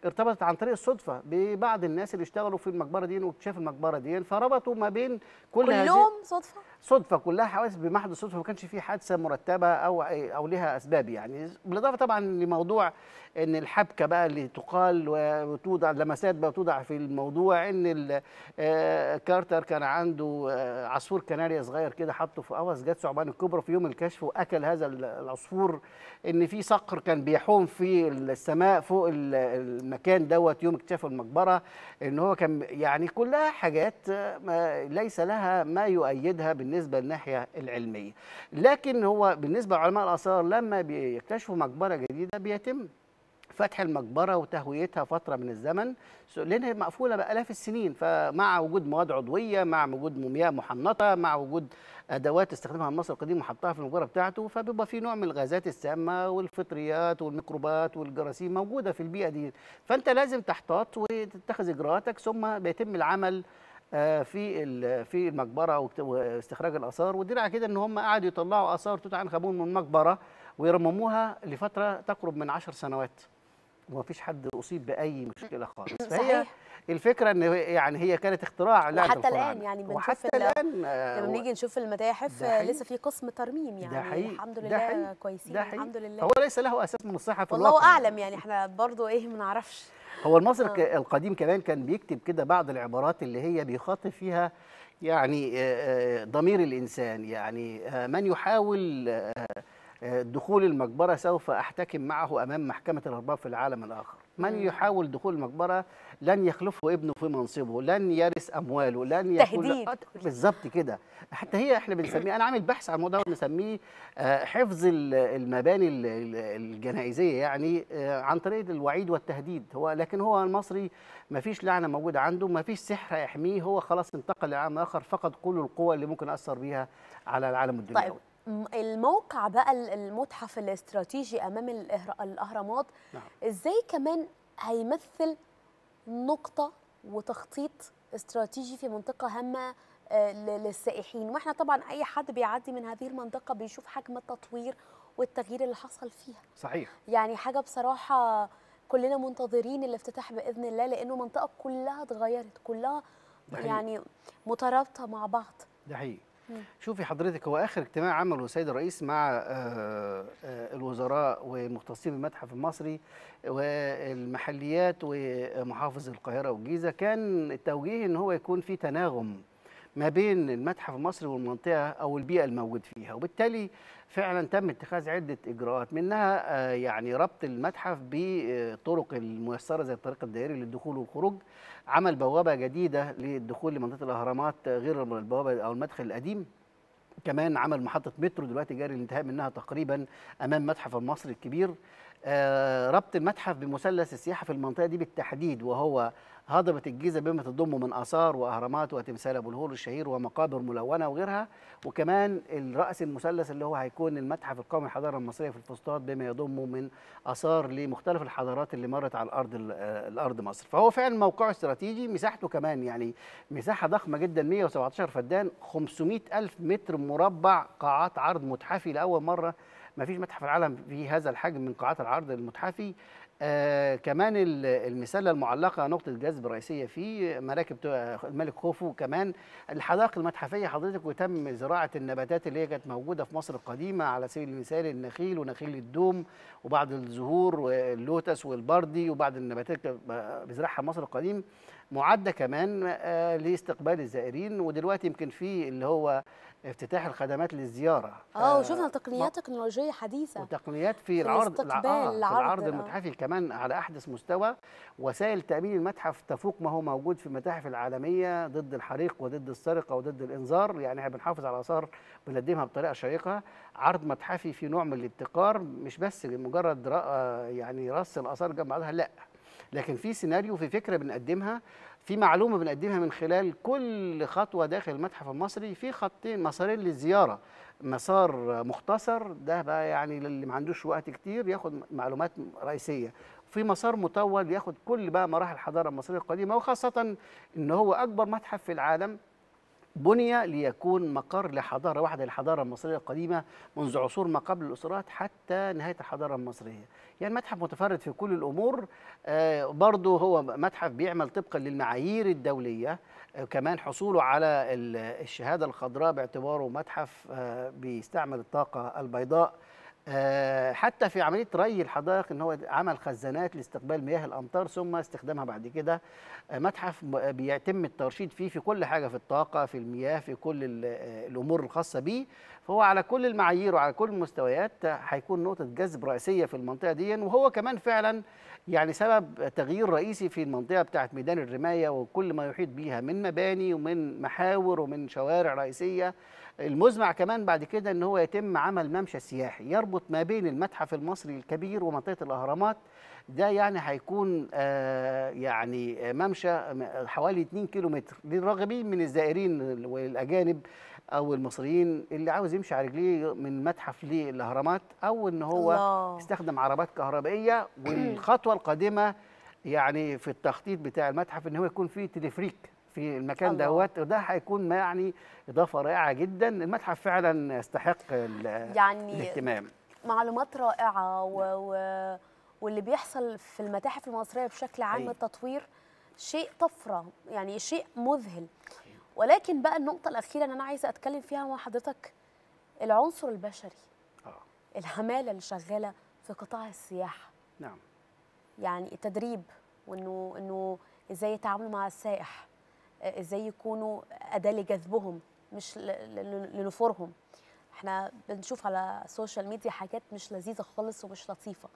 ارتبطت عن طريق الصدفه ببعض الناس اللي اشتغلوا في المقبره دي واكتشاف المقبره دي فربطوا ما بين كل هذه كلهم صدفه صدفه كلها حوادث بمحض الصدفه ما كانش في حادثه مرتبه او او لها اسباب يعني بالاضافه طبعا لموضوع ان الحبكه بقى اللي تقال وتوضع لمسات بقى توضع في الموضوع ان ال- آه، كارتر كان عنده آه، عصفور كناريا صغير كده حطه في قفص جت ثعبان الكبرى في يوم الكشف واكل هذا ال- العصفور ان في صقر كان بيحوم في السماء فوق ال- المكان دوت يوم اكتشاف المقبره ان هو كان يعني كلها حاجات آه، ما ليس لها ما يؤيدها بالنسبه للناحيه العلميه لكن هو بالنسبه لعلماء الاثار لما بيكتشفوا مقبره جديده بيتم فتح المقبره وتهويتها فتره من الزمن س- لانها مقفوله بالاف السنين فمع وجود مواد عضويه مع وجود مومياء محنطه مع وجود ادوات استخدمها المصري القديم وحطها في المقبره بتاعته فبيبقى في نوع من الغازات السامه والفطريات والميكروبات والجراثيم موجوده في البيئه دي فانت لازم تحتاط وتتخذ اجراءاتك ثم بيتم العمل آه، في ال- في المقبره واكت- واستخراج الاثار والدليل على كده ان هم قعدوا يطلعوا اثار توت عنخ امون من المقبره ويرمموها لفتره تقرب من عشر سنوات وما فيش حد اصيب باي مشكله خالص فهي صحيح الفكره ان هي- يعني هي كانت اختراع لعبه وحتى الآن الفراعنة. يعني بنشوف وحتى ال- الان آه، لما بنيجي نشوف المتاحف ده آه، حقيقي. لسه في قسم ترميم يعني حقيقي. الحمد ده لله حقيقي. كويسين ده حقيقي. الحمد لله هو ليس له اساس من الصحه في والله الواقع اعلم يعني احنا برضو ايه ما نعرفش هو المصري آه. ك- القديم كمان كان بيكتب كده بعض العبارات اللي هي بيخاطب فيها يعني آه، آه، ضمير الإنسان يعني آه، من يحاول آه، آه، دخول المقبرة سوف أحتكم معه أمام محكمة الأرباب في العالم الآخر من مم. يحاول دخول المقبرة لن يخلفه ابنه في منصبه لن يرث أمواله لن يكون تهديد. آه، بالظبط كده حتى هي احنا بنسميه انا عامل بحث عن الموضوع ده نسميه آه، حفظ ال- المباني ال- ال- الجنائزيه يعني آه، عن طريق الوعيد والتهديد هو لكن هو المصري ما فيش لعنه موجوده عنده ما فيش سحر يحميه هو خلاص انتقل لعالم اخر فقد كل القوى اللي ممكن اثر بيها على العالم الدنيوي طيب م- الموقع بقى ال- المتحف الاستراتيجي امام الإهر- الاهرامات نعم. ازاي كمان هيمثل نقطه وتخطيط استراتيجي في منطقه هامه آه، ل- للسائحين واحنا طبعا اي حد بيعدي من هذه المنطقه بيشوف حجم التطوير والتغيير اللي حصل فيها صحيح يعني حاجه بصراحه كلنا منتظرين الافتتاح باذن الله لانه منطقه كلها اتغيرت كلها ده حقيقي. يعني مترابطه مع بعض ده حقيقي مم. شوفي حضرتك هو اخر اجتماع عمله السيد الرئيس مع آه، آه، الوزراء ومختصين بالمتحف المصري والمحليات ومحافظ القاهره والجيزه كان التوجيه ان هو يكون في تناغم ما بين المتحف المصري والمنطقه او البيئه الموجود فيها وبالتالي فعلا تم اتخاذ عده اجراءات منها آه، يعني ربط المتحف بطرق الميسره زي الطريق الدائري للدخول والخروج عمل بوابه جديده للدخول لمنطقه الاهرامات غير البوابه او المدخل القديم كمان عمل محطه مترو دلوقتي جاري الانتهاء منها تقريبا امام متحف المصري الكبير آه، ربط المتحف بمثلث السياحه في المنطقه دي بالتحديد وهو هضبه الجيزه بما تضم من اثار واهرامات وتمثال ابو الهول الشهير ومقابر ملونه وغيرها وكمان الراس المثلث اللي هو هيكون المتحف القومي للحضاره المصريه في الفسطاط بما يضم من اثار لمختلف الحضارات اللي مرت على الارض ال- آه، الارض مصر فهو فعلا موقعه استراتيجي مساحته كمان يعني مساحه ضخمه جدا 117 فدان 500 الف متر مربع قاعات عرض متحفي لاول مره ما فيش متحف العالم في هذا الحجم من قاعات العرض المتحفي آه كمان ال- المسله المعلقه نقطه جذب رئيسيه فيه مراكب تو- الملك خوفو كمان الحدائق المتحفيه حضرتك وتم زراعه النباتات اللي هي كانت موجوده في مصر القديمه على سبيل المثال النخيل ونخيل الدوم وبعض الزهور واللوتس والبردي وبعض النباتات كانت ب- بيزرعها مصر القديم معده كمان آه لاستقبال الزائرين ودلوقتي يمكن في اللي هو افتتاح الخدمات للزياره اه آه، وشفنا تقنيات تكنولوجيه حديثه وتقنيات في في العرض الاستقبال، الع- آه، في العرض، العرض آه. المتحفي كمان على احدث مستوى وسائل تامين المتحف تفوق ما هو موجود في المتاحف العالميه ضد الحريق وضد السرقه وضد الانذار يعني احنا بنحافظ على الاثار بنقدمها بطريقه شيقه عرض متحفي في نوع من الابتكار مش بس مجرد رأ- يعني رص الاثار جنب بعضها لا لكن في سيناريو في فكره بنقدمها في معلومه بنقدمها من خلال كل خطوه داخل المتحف المصري في خطين مسارين للزياره مسار مختصر ده بقى يعني للي ما عندوش وقت كتير ياخد معلومات رئيسيه في مسار مطول ياخد كل بقى مراحل الحضاره المصريه القديمه وخاصه ان هو اكبر متحف في العالم بني ليكون مقر لحضاره واحده الحضاره المصريه القديمه منذ عصور ما قبل الاسرات حتى نهايه الحضاره المصريه. يعني متحف متفرد في كل الامور آه، برضه هو متحف بيعمل طبقا للمعايير الدوليه آه، كمان حصوله على ال- الشهاده الخضراء باعتباره متحف آه، بيستعمل الطاقه البيضاء آه، حتى في عمليه ري الحدائق ان هو عمل خزانات لاستقبال مياه الامطار ثم استخدامها بعد كده آه، متحف م- بيتم الترشيد فيه في كل حاجه في الطاقه في المياه في كل ال- آه، الامور الخاصه به فهو على كل المعايير وعلى كل المستويات آه، هيكون نقطه جذب رئيسيه في المنطقه دي وهو كمان فعلا يعني سبب تغيير رئيسي في المنطقه بتاعت ميدان الرمايه وكل ما يحيط بيها من مباني ومن محاور ومن شوارع رئيسيه المزمع كمان بعد كده ان هو يتم عمل ممشى سياحي يربط ما بين المتحف المصري الكبير ومنطقه الاهرامات ده يعني هيكون آه يعني ممشى حوالي 2 كيلو متر للراغبين من الزائرين والاجانب او المصريين اللي عاوز يمشي على رجليه من متحف للاهرامات او ان هو الله. يستخدم عربات كهربائيه والخطوه القادمه يعني في التخطيط بتاع المتحف ان هو يكون فيه تلفريك في المكان الله. دوت وده هيكون ما يعني اضافه رائعه جدا المتحف فعلا يستحق ال- يعني الاهتمام معلومات رائعة و... و... واللي بيحصل في المتاحف المصرية بشكل عام حقيقي. التطوير شيء طفرة يعني شيء مذهل ولكن بقى النقطة الأخيرة اللي أنا عايزة أتكلم فيها مع حضرتك العنصر البشري آه. العمالة اللي شغالة في قطاع السياحة نعم يعني التدريب وانه انه ازاي يتعاملوا مع السائح آه، ازاي يكونوا اداه لجذبهم مش ل- ل- لنفورهم احنا بنشوف على السوشيال ميديا حاجات مش لذيذه خالص ومش لطيفه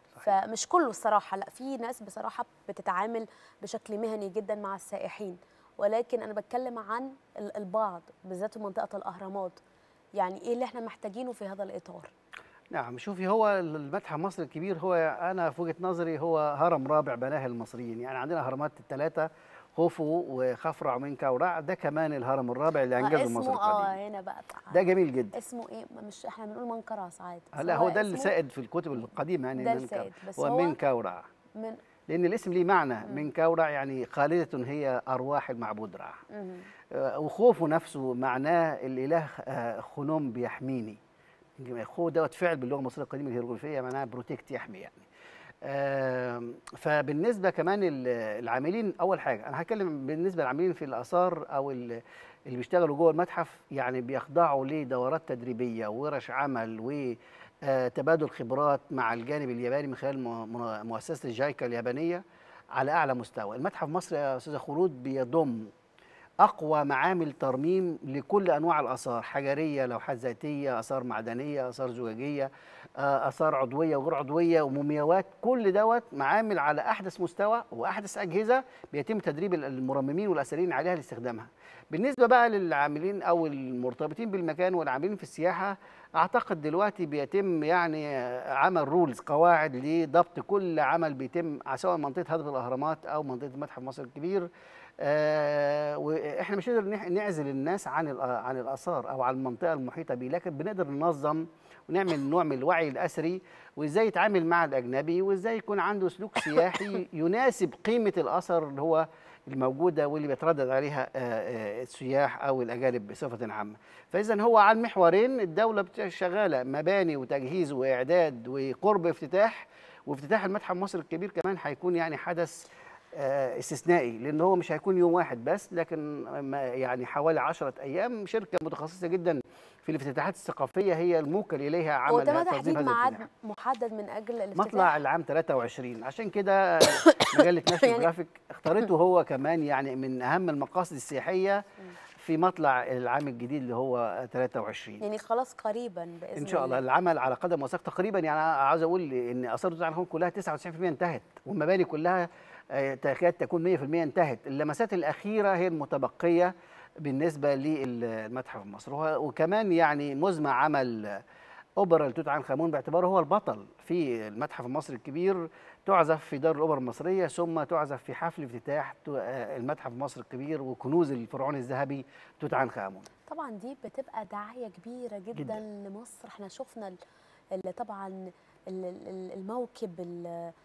فمش كله الصراحه لا في ناس بصراحه بتتعامل بشكل مهني جدا مع السائحين ولكن انا بتكلم عن ال- البعض بالذات في منطقه الاهرامات يعني ايه اللي احنا محتاجينه في هذا الاطار نعم شوفي هو المتحف مصر الكبير هو انا في وجهه نظري هو هرم رابع بناه المصريين يعني عندنا هرمات الثلاثه خوفو وخفرع ومنكا ورع ده كمان الهرم الرابع اللي آه، انجزه مصر اسمه اه القديم هنا بقى تعال. ده جميل جدا اسمه ايه مش احنا بنقول منكرة ساعات بس هلا هو ده اسمه السائد في الكتب القديمه يعني ده منكا السائد، بس هو هو- منكا ورع من لان الاسم ليه معنى منكا ورع يعني خالده هي ارواح المعبود رع مهم. آه، وخوفه نفسه معناه الاله آه، خنوم بيحميني خوف دوت فعل باللغه المصريه القديمه الهيروغليفيه معناها بروتكت يحمي يعني آم، فبالنسبه كمان ال- العاملين اول حاجه انا هتكلم بالنسبه للعاملين في الاثار او ال- اللي بيشتغلوا جوه المتحف يعني بيخضعوا لدورات تدريبيه وورش عمل وتبادل خبرات مع الجانب الياباني من خلال مو- مو- مؤسسه الجايكا اليابانيه على اعلى مستوى المتحف مصر يا استاذه خلود بيضم اقوى معامل ترميم لكل انواع الاثار حجريه لوحات ذاتيه اثار معدنيه اثار زجاجيه آه، اثار عضويه وغير عضويه ومومياوات كل دوت معامل على احدث مستوى واحدث اجهزه بيتم تدريب المرممين والاثريين عليها لاستخدامها بالنسبه بقى للعاملين او المرتبطين بالمكان والعاملين في السياحه اعتقد دلوقتي بيتم يعني آه، عمل رولز قواعد لضبط كل عمل بيتم سواء منطقه هضبه الاهرامات او منطقه متحف مصر الكبير آه، واحنا مش نقدر نح- نعزل الناس عن الآ- عن الاثار او عن المنطقه المحيطه بيه لكن بنقدر ننظم ونعمل نوع من الوعي الاثري وازاي يتعامل مع الاجنبي وازاي يكون عنده سلوك سياحي يناسب قيمه الاثر اللي هو الموجوده واللي بيتردد عليها آه، آه، السياح او الاجانب بصفه عامه فاذا هو على المحورين الدوله بت- شغاله مباني وتجهيز واعداد وقرب افتتاح وافتتاح المتحف مصر الكبير كمان هيكون يعني حدث آه، استثنائي لان هو مش هيكون يوم واحد بس لكن ما- يعني حوالي عشرة ايام شركه متخصصه جدا في الافتتاحات الثقافيه هي الموكل اليها هو عمل ده هذا- تحديد تنظيم هذا ميعاد الافتتاح محدد من اجل الافتتاح مطلع العام 23 عشان كده مجله ناشونال يعني- جرافيك اختارته هو كمان يعني من اهم المقاصد السياحيه في مطلع العام الجديد اللي هو 23 يعني خلاص قريبا باذن ان شاء الله العمل على قدم وساق تقريبا يعني انا عاوز اقول ان اثار توت عنخ امون كلها 99% انتهت والمباني كلها آه، تكاد تكون 100% انتهت اللمسات الاخيره هي المتبقيه بالنسبه للمتحف المصري وه- وكمان يعني مزمع عمل اوبرا لتوت عنخ امون باعتباره هو البطل في المتحف المصري الكبير تعزف في دار الاوبرا المصريه ثم تعزف في حفل افتتاح تو- آه، المتحف المصري الكبير وكنوز الفرعون الذهبي توت عنخ امون طبعا دي بتبقى دعايه كبيره جدا, جداً. جداً. لمصر احنا شفنا ال- ال- طبعا ال- ال- الموكب ال-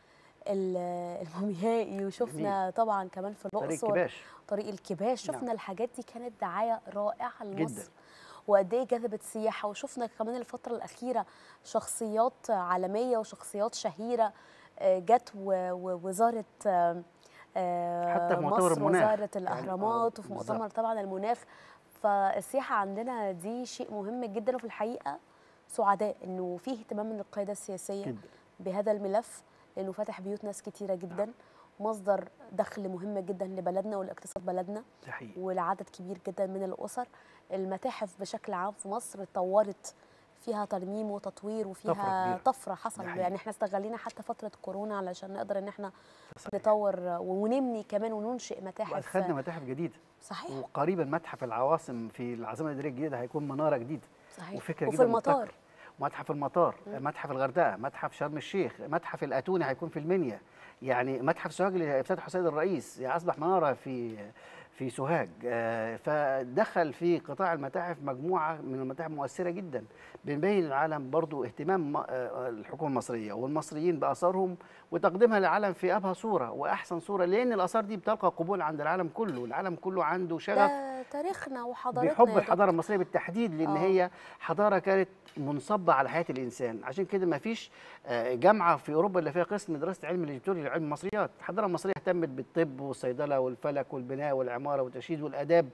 ال- الموميائي وشفنا طبعا كمان في طريق الاقصر كباش طريق الكباش شفنا نعم. الحاجات دي كانت دعايه رائعه جداً. لمصر وقد ايه جذبت سياحه وشفنا كمان الفتره الاخيره شخصيات عالميه وشخصيات شهيره آه، جت و- ووزاره آه، آه، حتى في مؤتمر مصر المناخ. وزاره يعني، الاهرامات آه، وفي بالظبط. مؤتمر طبعا المناخ فالسياحه عندنا دي شيء مهم جدا وفي الحقيقه سعداء انه في اهتمام من القياده السياسيه جدا بهذا الملف لانه فاتح بيوت ناس كتيره جدا مصدر دخل مهم جدا لبلدنا ولاقتصاد بلدنا ده حقيقي ولعدد كبير جدا من الاسر المتاحف بشكل عام في مصر اتطورت فيها ترميم وتطوير طفرة وفيها كبيرة. طفره حصل ده حقيقي. يعني احنا استغلينا حتى فتره كورونا علشان نقدر ان احنا صحيح. نطور ونبني كمان وننشئ متاحف وادخلنا متاحف جديده صحيح وقريبا متحف العواصم في العاصمه الاداريه الجديده هيكون مناره جديده صحيح وفكرة وفي جداً المطار مبتكرة. متحف المطار متحف الغردقه متحف شرم الشيخ متحف الاتوني هيكون في المنيا يعني متحف سوهاج اللي هيفتتحه السيد الرئيس اصبح مناره في في سوهاج آه، فدخل في قطاع المتاحف مجموعه من المتاحف مؤثره جدا بنبين العالم برضو اهتمام م- آه، الحكومه المصريه والمصريين باثارهم وتقديمها للعالم في ابهى صوره واحسن صوره لان الاثار دي بتلقى قبول عند العالم كله العالم كله عنده شغف ده تاريخنا وحضارتنا بيحب يا الحضاره المصريه بالتحديد لان آه. هي حضاره كانت منصبه على حياه الانسان عشان كده ما فيش آه، جامعه في اوروبا اللي فيها قسم دراسه علم الجيولوجيا لعلم المصريات الحضاره المصريه اهتمت بالطب والصيدله والفلك والبناء والعماره والتشييد والاداب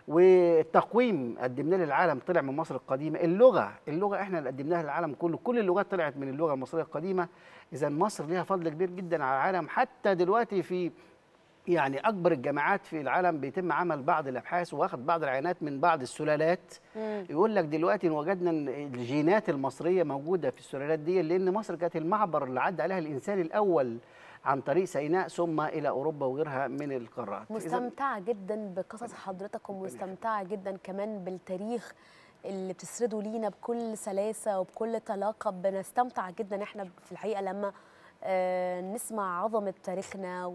والتقويم قدمناه للعالم طلع من مصر القديمه اللغه اللغه احنا اللي قدمناها للعالم كله كل اللغات طلعت من اللغه المصريه القديمه اذا مصر ليها فضل كبير جدا على العالم حتى دلوقتي في يعني اكبر الجامعات في العالم بيتم عمل بعض الابحاث واخد بعض العينات من بعض السلالات مم. يقول لك دلوقتي إن وجدنا ان الجينات المصريه موجوده في السلالات دي لان مصر كانت المعبر اللي عدى عليها الانسان الاول عن طريق سيناء ثم الى اوروبا وغيرها من القارات إذن مستمتعة جدا بقصص حضرتك ومستمتعة جدا كمان بالتاريخ اللي بتسرده لينا بكل سلاسة وبكل طلاقة بنستمتع جدا احنا في الحقيقة لما آه، نسمع عظمة تاريخنا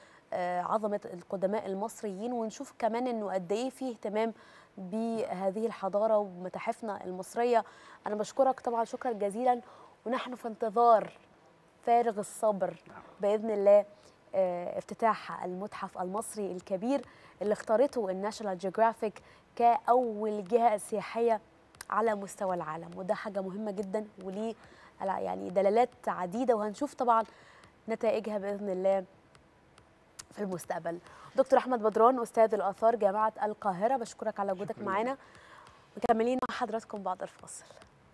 وعظمة القدماء المصريين ونشوف كمان انه قد ايه في اهتمام بهذه الحضارة ومتاحفنا المصرية أنا بشكرك طبعا شكرا جزيلا ونحن في انتظار فارغ الصبر باذن الله آه، افتتاح المتحف المصري الكبير اللي اختارته الناشونال جيوغرافيك كاول جهه سياحيه على مستوى العالم وده حاجه مهمه جدا وليه على- يعني دلالات عديده وهنشوف طبعا نتائجها باذن الله في المستقبل دكتور احمد بدران استاذ الاثار جامعه القاهره بشكرك على وجودك شكراً معانا مكملين مع حضراتكم بعد الفاصل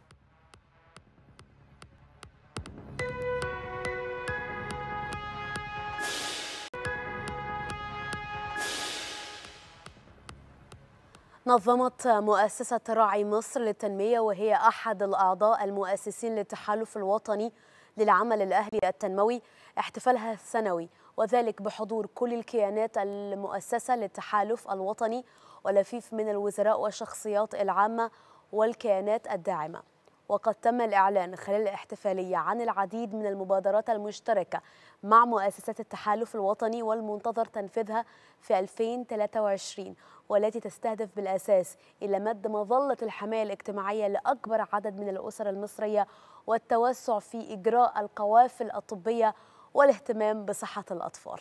نظمت مؤسسة راعي مصر للتنمية وهي أحد الأعضاء المؤسسين للتحالف الوطني للعمل الأهلي التنموي احتفالها السنوي وذلك بحضور كل الكيانات المؤسسة للتحالف الوطني ولفيف من الوزراء والشخصيات العامة والكيانات الداعمة وقد تم الإعلان خلال الاحتفالية عن العديد من المبادرات المشتركة مع مؤسسات التحالف الوطني والمنتظر تنفيذها في 2023 والتي تستهدف بالأساس إلى مد مظلة الحماية الاجتماعية لأكبر عدد من الأسر المصرية والتوسع في إجراء القوافل الطبية والاهتمام بصحة الأطفال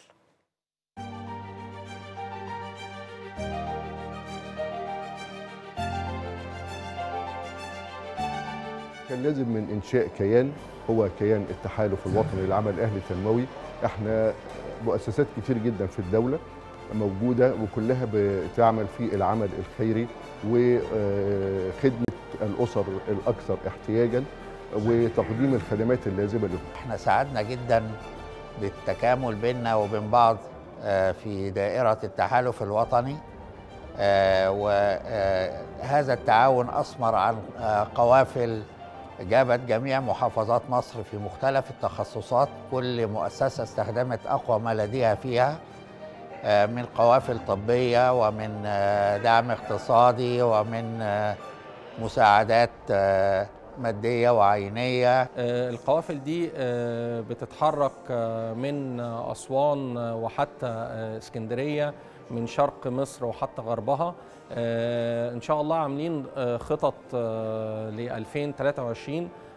كان لازم من انشاء كيان هو كيان التحالف الوطني للعمل الاهلي التنموي احنا مؤسسات كتير جدا في الدوله موجوده وكلها بتعمل في العمل الخيري وخدمه الاسر الاكثر احتياجا وتقديم الخدمات اللازمه لهم احنا سعدنا جدا بالتكامل بيننا وبين بعض آه، في دائرة التحالف الوطني وهذا التعاون أثمر عن آه، قوافل جابت جميع محافظات مصر في مختلف التخصصات كل مؤسسة استخدمت أقوى ما لديها فيها آه، من قوافل طبية ومن آه، دعم اقتصادي ومن آه، مساعدات آه، مادية وعينية آه، القوافل دي آه، بتتحرك آه، من آه، أسوان آه، وحتى آه، اسكندرية من شرق مصر وحتى غربها آه، إن شاء الله عاملين آه، خطط ل 2023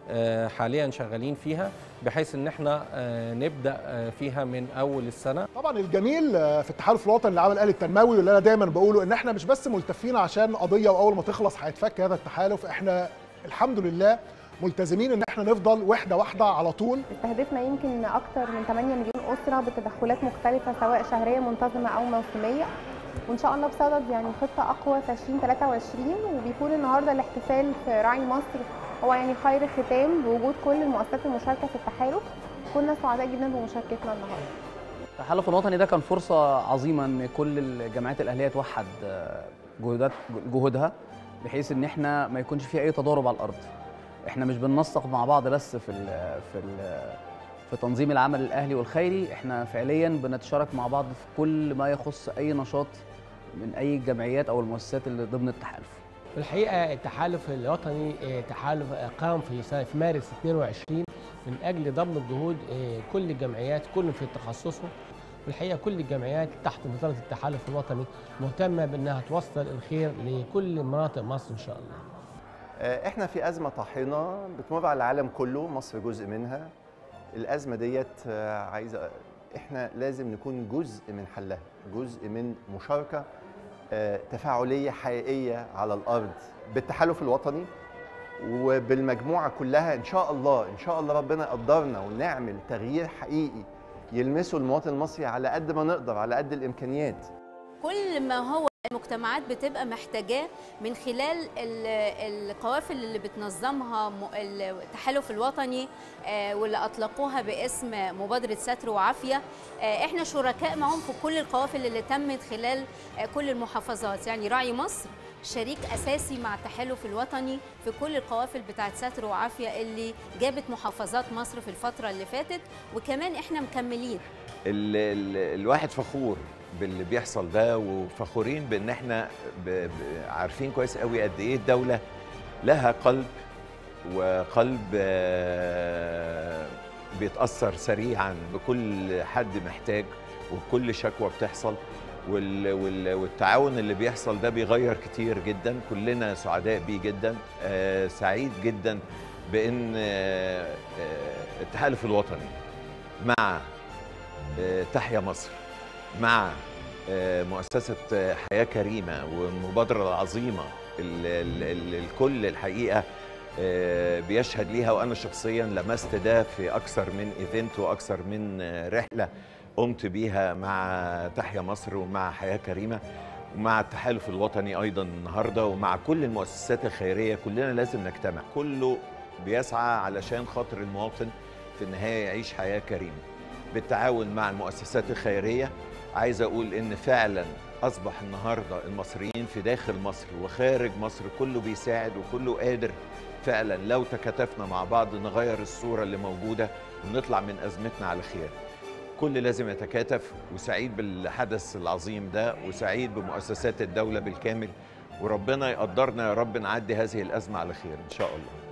آه، حاليا شغالين فيها بحيث ان احنا آه، نبدا آه، فيها من اول السنه طبعا الجميل آه، في التحالف الوطني للعمل الاهلي التنموي واللي انا دايما بقوله ان احنا مش بس ملتفين عشان قضيه واول ما تخلص هيتفك هذا التحالف احنا الحمد لله ملتزمين ان احنا نفضل وحده واحده على طول استهدفنا يمكن اكتر من 8 مليون اسره بتدخلات مختلفه سواء شهريه منتظمه او موسميه وان شاء الله بصدد يعني خطه اقوى في 2023 وبيكون النهارده الاحتفال في راعي مصر هو يعني خير ختام بوجود كل المؤسسات المشاركه في التحالف كنا سعداء جدا بمشاركتنا النهارده التحالف الوطني ده كان فرصة عظيمة إن كل الجامعات الأهلية توحد آه، جهودات جهودها بحيث إن إحنا ما يكونش في أي تضارب على الأرض. إحنا مش بننسق مع بعض بس في ال في ال في تنظيم العمل الأهلي والخيري، إحنا فعليا بنتشارك مع بعض في كل ما يخص أي نشاط من أي الجمعيات أو المؤسسات اللي ضمن التحالف. في الحقيقه التحالف الوطني آه، تحالف آه، قام في سنة- في مارس 22 من اجل ضم الجهود آه، كل الجمعيات كل في تخصصه في الحقيقه كل الجمعيات تحت نظاره التحالف الوطني مهتمه بانها توصل الخير لكل مناطق مصر ان شاء الله آه، احنا في ازمه طاحنه بتمر على العالم كله مصر جزء منها الازمه ديت آه، عايزه احنا لازم نكون جزء من حلها جزء من مشاركه آه، تفاعليه حقيقيه على الارض بالتحالف الوطني وبالمجموعه كلها ان شاء الله ان شاء الله ربنا يقدرنا ونعمل تغيير حقيقي يلمسه المواطن المصري على قد ما نقدر على قد الامكانيات كل ما هو المجتمعات بتبقى محتاجاه من خلال ال- القوافل اللي بتنظمها م- التحالف الوطني آه، واللي اطلقوها باسم مبادره ستر وعافيه آه، احنا شركاء معهم في كل القوافل اللي تمت خلال آه، كل المحافظات يعني راعي مصر شريك اساسي مع التحالف الوطني في كل القوافل بتاعت ستر وعافيه اللي جابت محافظات مصر في الفتره اللي فاتت وكمان احنا مكملين ال ال الواحد فخور باللي بيحصل ده وفخورين بان احنا ب ب عارفين كويس قوي قد ايه الدوله لها قلب وقلب آه، بيتاثر سريعا بكل حد محتاج وبكل شكوى بتحصل وال وال والتعاون اللي بيحصل ده بيغير كتير جدا كلنا سعداء بيه جدا آه، سعيد جدا بان آه، آه، التحالف الوطني مع آه، تحيا مصر مع آه، مؤسسة آه، حياة كريمة والمبادرة العظيمة ال- ال- ال- الكل الحقيقة آه، بيشهد ليها وأنا شخصيا لمست ده في أكثر من إيفنت وأكثر من آه، رحلة قمت بيها مع تحيا مصر ومع حياة كريمة ومع التحالف الوطني أيضا النهاردة ومع كل المؤسسات الخيرية كلنا لازم نجتمع كله بيسعى علشان خاطر المواطن في النهاية يعيش حياة كريمة بالتعاون مع المؤسسات الخيرية عايز أقول إن فعلا أصبح النهاردة المصريين في داخل مصر وخارج مصر كله بيساعد وكله قادر فعلا لو تكاتفنا مع بعض نغير الصورة اللي موجودة ونطلع من أزمتنا على خير كل لازم يتكاتف وسعيد بالحدث العظيم ده وسعيد بمؤسسات الدولة بالكامل وربنا يقدرنا يا رب نعدي هذه الأزمة على خير إن شاء الله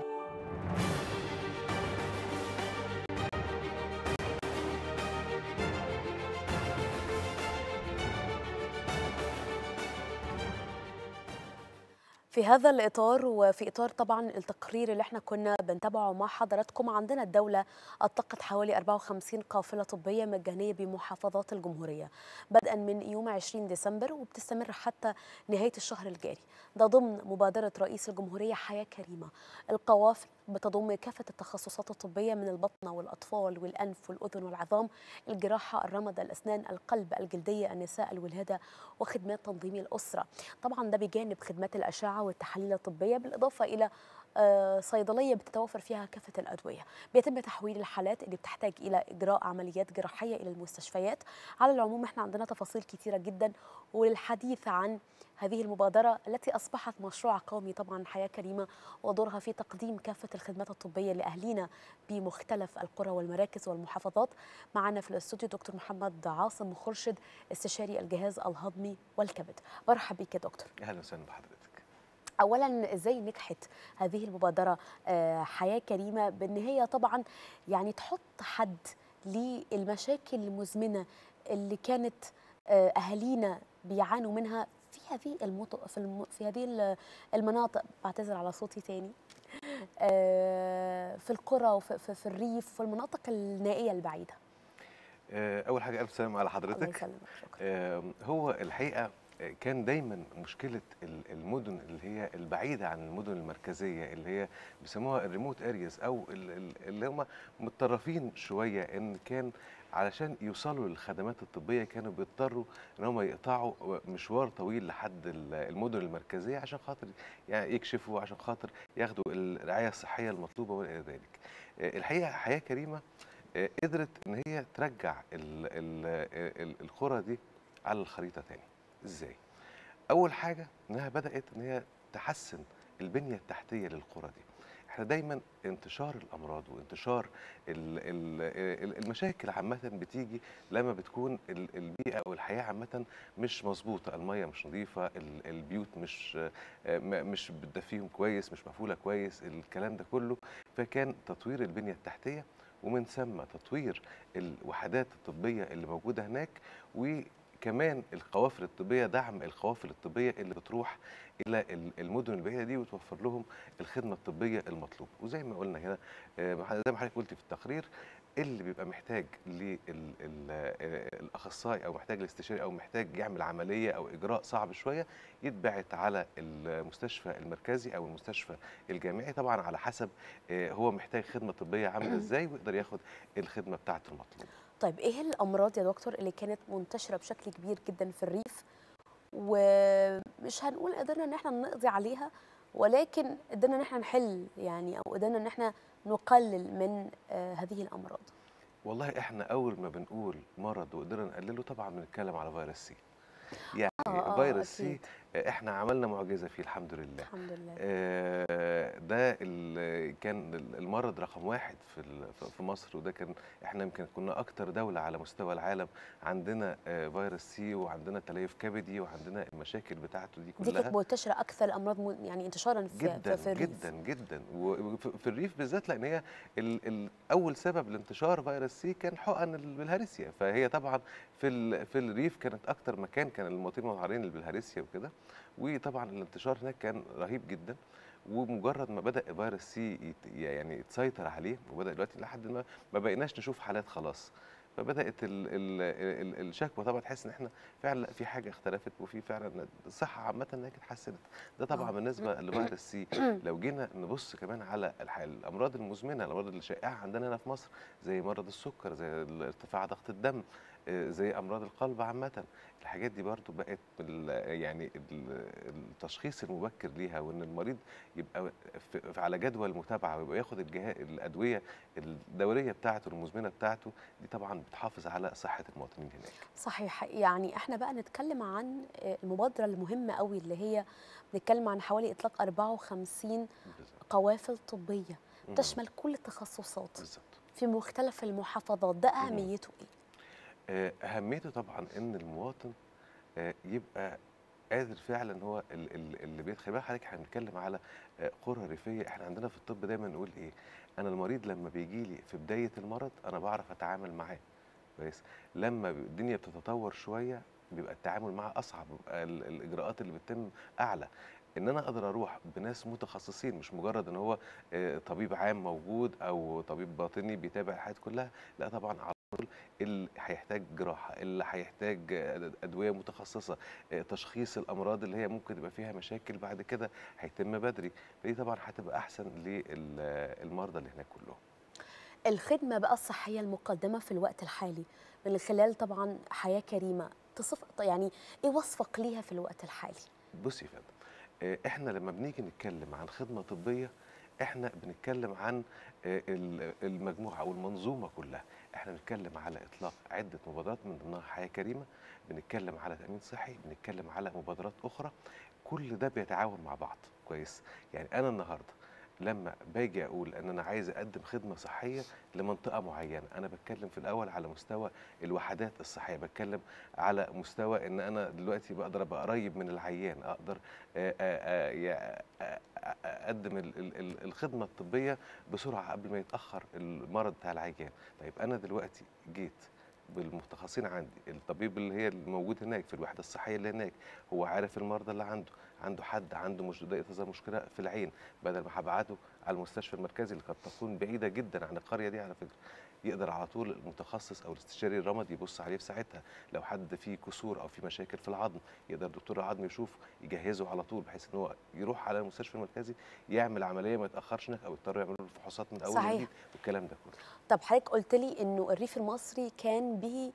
في هذا الإطار وفي إطار طبعا التقرير اللي احنا كنا بنتابعه مع حضراتكم عندنا الدولة أطلقت حوالي 54 قافلة طبية مجانية بمحافظات الجمهورية بدءا من يوم 20 ديسمبر وبتستمر حتى نهاية الشهر الجاري ده ضمن مبادرة رئيس الجمهورية حياة كريمة القوافل بتضم كافة التخصصات الطبية من البطنة والأطفال والأنف والأذن والعظام الجراحة الرمد الأسنان القلب الجلدية النساء الولادة وخدمات تنظيم الأسرة طبعا ده بجانب خدمات الأشعة والتحاليل الطبية بالإضافة إلى آه، صيدليه بتتوفر فيها كافه الادويه بيتم تحويل الحالات اللي بتحتاج الى اجراء عمليات جراحيه الى المستشفيات على العموم احنا عندنا تفاصيل كتيره جدا وللحديث عن هذه المبادرة التي أصبحت مشروع قومي طبعا حياة كريمة ودورها في تقديم كافة الخدمات الطبية لأهلينا بمختلف القرى والمراكز والمحافظات معنا في الاستوديو دكتور محمد عاصم خرشد استشاري الجهاز الهضمي والكبد مرحب بك يا دكتور أهلا وسهلا بحضرتك اولا ازاي نجحت هذه المبادره آه، حياه كريمه بان هي طبعا يعني تحط حد للمشاكل المزمنه اللي كانت آه، اهالينا بيعانوا منها في هذه المط... في, الم... في هذه ال- المناطق بعتذر على صوتي تاني آه، في القرى وفي في- في الريف وفي المناطق النائيه البعيده آه، اول حاجه الف سلام على حضرتك الله يسلمك شكرا آه، هو الحقيقه آه، كان دايما مشكله ال- المدن اللي هي البعيده عن المدن المركزيه اللي هي بيسموها الريموت ارياز او ال- ال- اللي هم متطرفين شويه ان كان علشان يوصلوا للخدمات الطبيه كانوا بيضطروا ان هم يقطعوا مشوار طويل لحد ال- المدن المركزيه عشان خاطر يعني يكشفوا عشان خاطر ياخدوا الرعايه الصحيه المطلوبه والى ذلك. آه، الحقيقه حياه كريمه آه، قدرت ان هي ترجع ال ال ال القرى دي على الخريطه تاني ازاي اول حاجه انها بدات ان هي تحسن البنيه التحتيه للقرى دي احنا دايما انتشار الامراض وانتشار ال ال المشاكل عامه بتيجي لما بتكون ال- البيئه او الحياه عامه مش مظبوطه الميه مش نظيفه ال- البيوت مش آه، م- مش بتدفيهم كويس مش مقفوله كويس الكلام ده كله فكان تطوير البنيه التحتيه ومن ثم تطوير الوحدات الطبيه اللي موجوده هناك وكمان القوافل الطبيه دعم القوافل الطبيه اللي بتروح الى ال- المدن البعيده دي وتوفر لهم الخدمه الطبيه المطلوبه وزي ما قلنا هنا آه، زي ما حضرتك قلت في التقرير اللي بيبقى محتاج للاخصائي او محتاج الاستشاري او محتاج يعمل عمليه او اجراء صعب شويه يتبعت على المستشفى المركزي او المستشفى الجامعي طبعا على حسب آه، هو محتاج خدمه طبيه عامله ازاي ويقدر ياخد الخدمه بتاعته المطلوبه طيب ايه الامراض يا دكتور اللي كانت منتشره بشكل كبير جدا في الريف ومش هنقول قدرنا ان احنا نقضي عليها ولكن قدرنا ان احنا نحل يعني او قدرنا ان احنا نقلل من آه، هذه الامراض والله احنا اول ما بنقول مرض وقدرنا نقلله طبعا بنتكلم على فيروس سي يعني آه، آه، فيروس سي أكيد. احنا عملنا معجزه فيه الحمد لله الحمد لله آه، ده ال- كان المرض رقم واحد في ال- في مصر وده كان احنا يمكن كنا اكتر دوله على مستوى العالم عندنا آه، فيروس سي وعندنا تليف كبدي وعندنا المشاكل بتاعته دي دي كلها كانت منتشره اكثر الامراض م- يعني انتشارا في جدا في, في الريف جدا جدا وفي في الريف بالذات لان هي ال ال اول سبب لانتشار فيروس سي كان حقن البلهارسيا فهي طبعا في ال في الريف كانت اكتر مكان كان المواطنين معرضين للبلهارسيا وكده وطبعا الانتشار هناك كان رهيب جدا ومجرد ما بدا فيروس سي يت- يعني يتسيطر عليه وبدا دلوقتي لحد ما ما بقيناش نشوف حالات خلاص فبدات ال ال ال الشكوى طبعا تحس ان احنا فعلا لا، في حاجه اختلفت وفي فعلا الصحه عامه انها اتحسنت ده طبعا آه. بالنسبه لفيروس سي لو جينا نبص كمان على الح- الامراض المزمنه الامراض اللي شائعه عندنا هنا في مصر زي مرض السكر زي ال- ارتفاع ضغط الدم آه، زي امراض القلب عامه الحاجات دي برضو بقت ال- يعني ال- التشخيص المبكر ليها وان المريض يبقى في في- على جدول متابعه ويبقى ياخد الجهاز الادويه الدوريه بتاعته المزمنه بتاعته دي طبعا بتحافظ على صحه المواطنين هناك صحيح يعني احنا بقى نتكلم عن آه، المبادره المهمه قوي اللي هي بنتكلم عن حوالي اطلاق 54 قوافل طبيه مم. تشمل كل التخصصات بالظبط في مختلف المحافظات ده اهميته ايه آه، اهميته طبعا ان المواطن آه، يبقى قادر فعلا هو ال- ال- اللي بيت خلي بالك حضرتك احنا بنتكلم على آه، قرى ريفيه احنا عندنا في الطب دايما نقول ايه انا المريض لما بيجي لي في بدايه المرض انا بعرف اتعامل معاه كويس لما بي- الدنيا بتتطور شويه بيبقى التعامل معاه اصعب بيبقى ال- الاجراءات اللي بتتم اعلى ان انا اقدر اروح بناس متخصصين مش مجرد ان هو آه، طبيب عام موجود او طبيب باطني بيتابع الحياه كلها لا طبعا على طول اللي هيحتاج جراحه اللي هيحتاج آه، ادويه متخصصه آه، تشخيص الامراض اللي هي ممكن يبقى فيها مشاكل بعد كده هيتم بدري فدي طبعا هتبقى احسن للمرضى اللي هناك كلهم الخدمه بقى الصحيه المقدمه في الوقت الحالي من خلال طبعا حياه كريمه تصف يعني ايه وصفك ليها في الوقت الحالي بصي يا فندم آه، احنا لما بنيجي نتكلم عن خدمه طبيه احنا بنتكلم عن آه، ال- المجموعه او المنظومه كلها احنا بنتكلم على اطلاق عده مبادرات من ضمنها حياه كريمه بنتكلم على تامين صحي بنتكلم على مبادرات اخرى كل ده بيتعاون مع بعض كويس يعني انا النهارده لما باجي اقول ان انا عايز اقدم خدمه صحيه لمنطقه معينه انا بتكلم في الاول على مستوى الوحدات الصحيه بتكلم على مستوى ان انا دلوقتي بقدر ابقى قريب من العيان اقدر آه، آه، آه، يا- آه، آه، اقدم ال- ال- ال- الخدمه الطبيه بسرعه قبل ما يتاخر المرض بتاع العيان طيب انا دلوقتي جيت بالمتخصصين عندي الطبيب اللي هي الموجود هناك في الوحده الصحيه اللي هناك هو عارف المرضى اللي عنده عنده حد عنده مش ده تظهر مشكله في العين بدل ما هبعته على المستشفى المركزي اللي قد تكون بعيده جدا عن القريه دي على فكره يقدر على طول المتخصص او الاستشاري الرمد يبص عليه في ساعتها لو حد فيه كسور او فيه مشاكل في العظم يقدر دكتور العظم يشوف يجهزه على طول بحيث ان هو يروح على المستشفى المركزي يعمل عمليه ما يتاخرش هناك او يضطروا يعملوا له الفحوصات من اول صحيح. وجديد والكلام ده كله طب حضرتك قلت لي انه الريف المصري كان به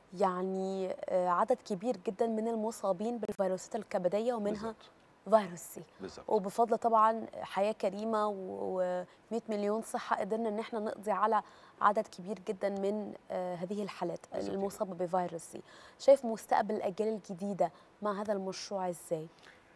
يعني آه، عدد كبير جدا من المصابين بالفيروسات الكبديه ومنها فيروس سي بالظبط وبفضل طبعا حياه كريمه و100 مليون صحه قدرنا ان احنا نقضي على عدد كبير جدا من آه، هذه الحالات بالظبط. المصابه بفيروس سي شايف مستقبل الاجيال الجديده مع هذا المشروع ازاي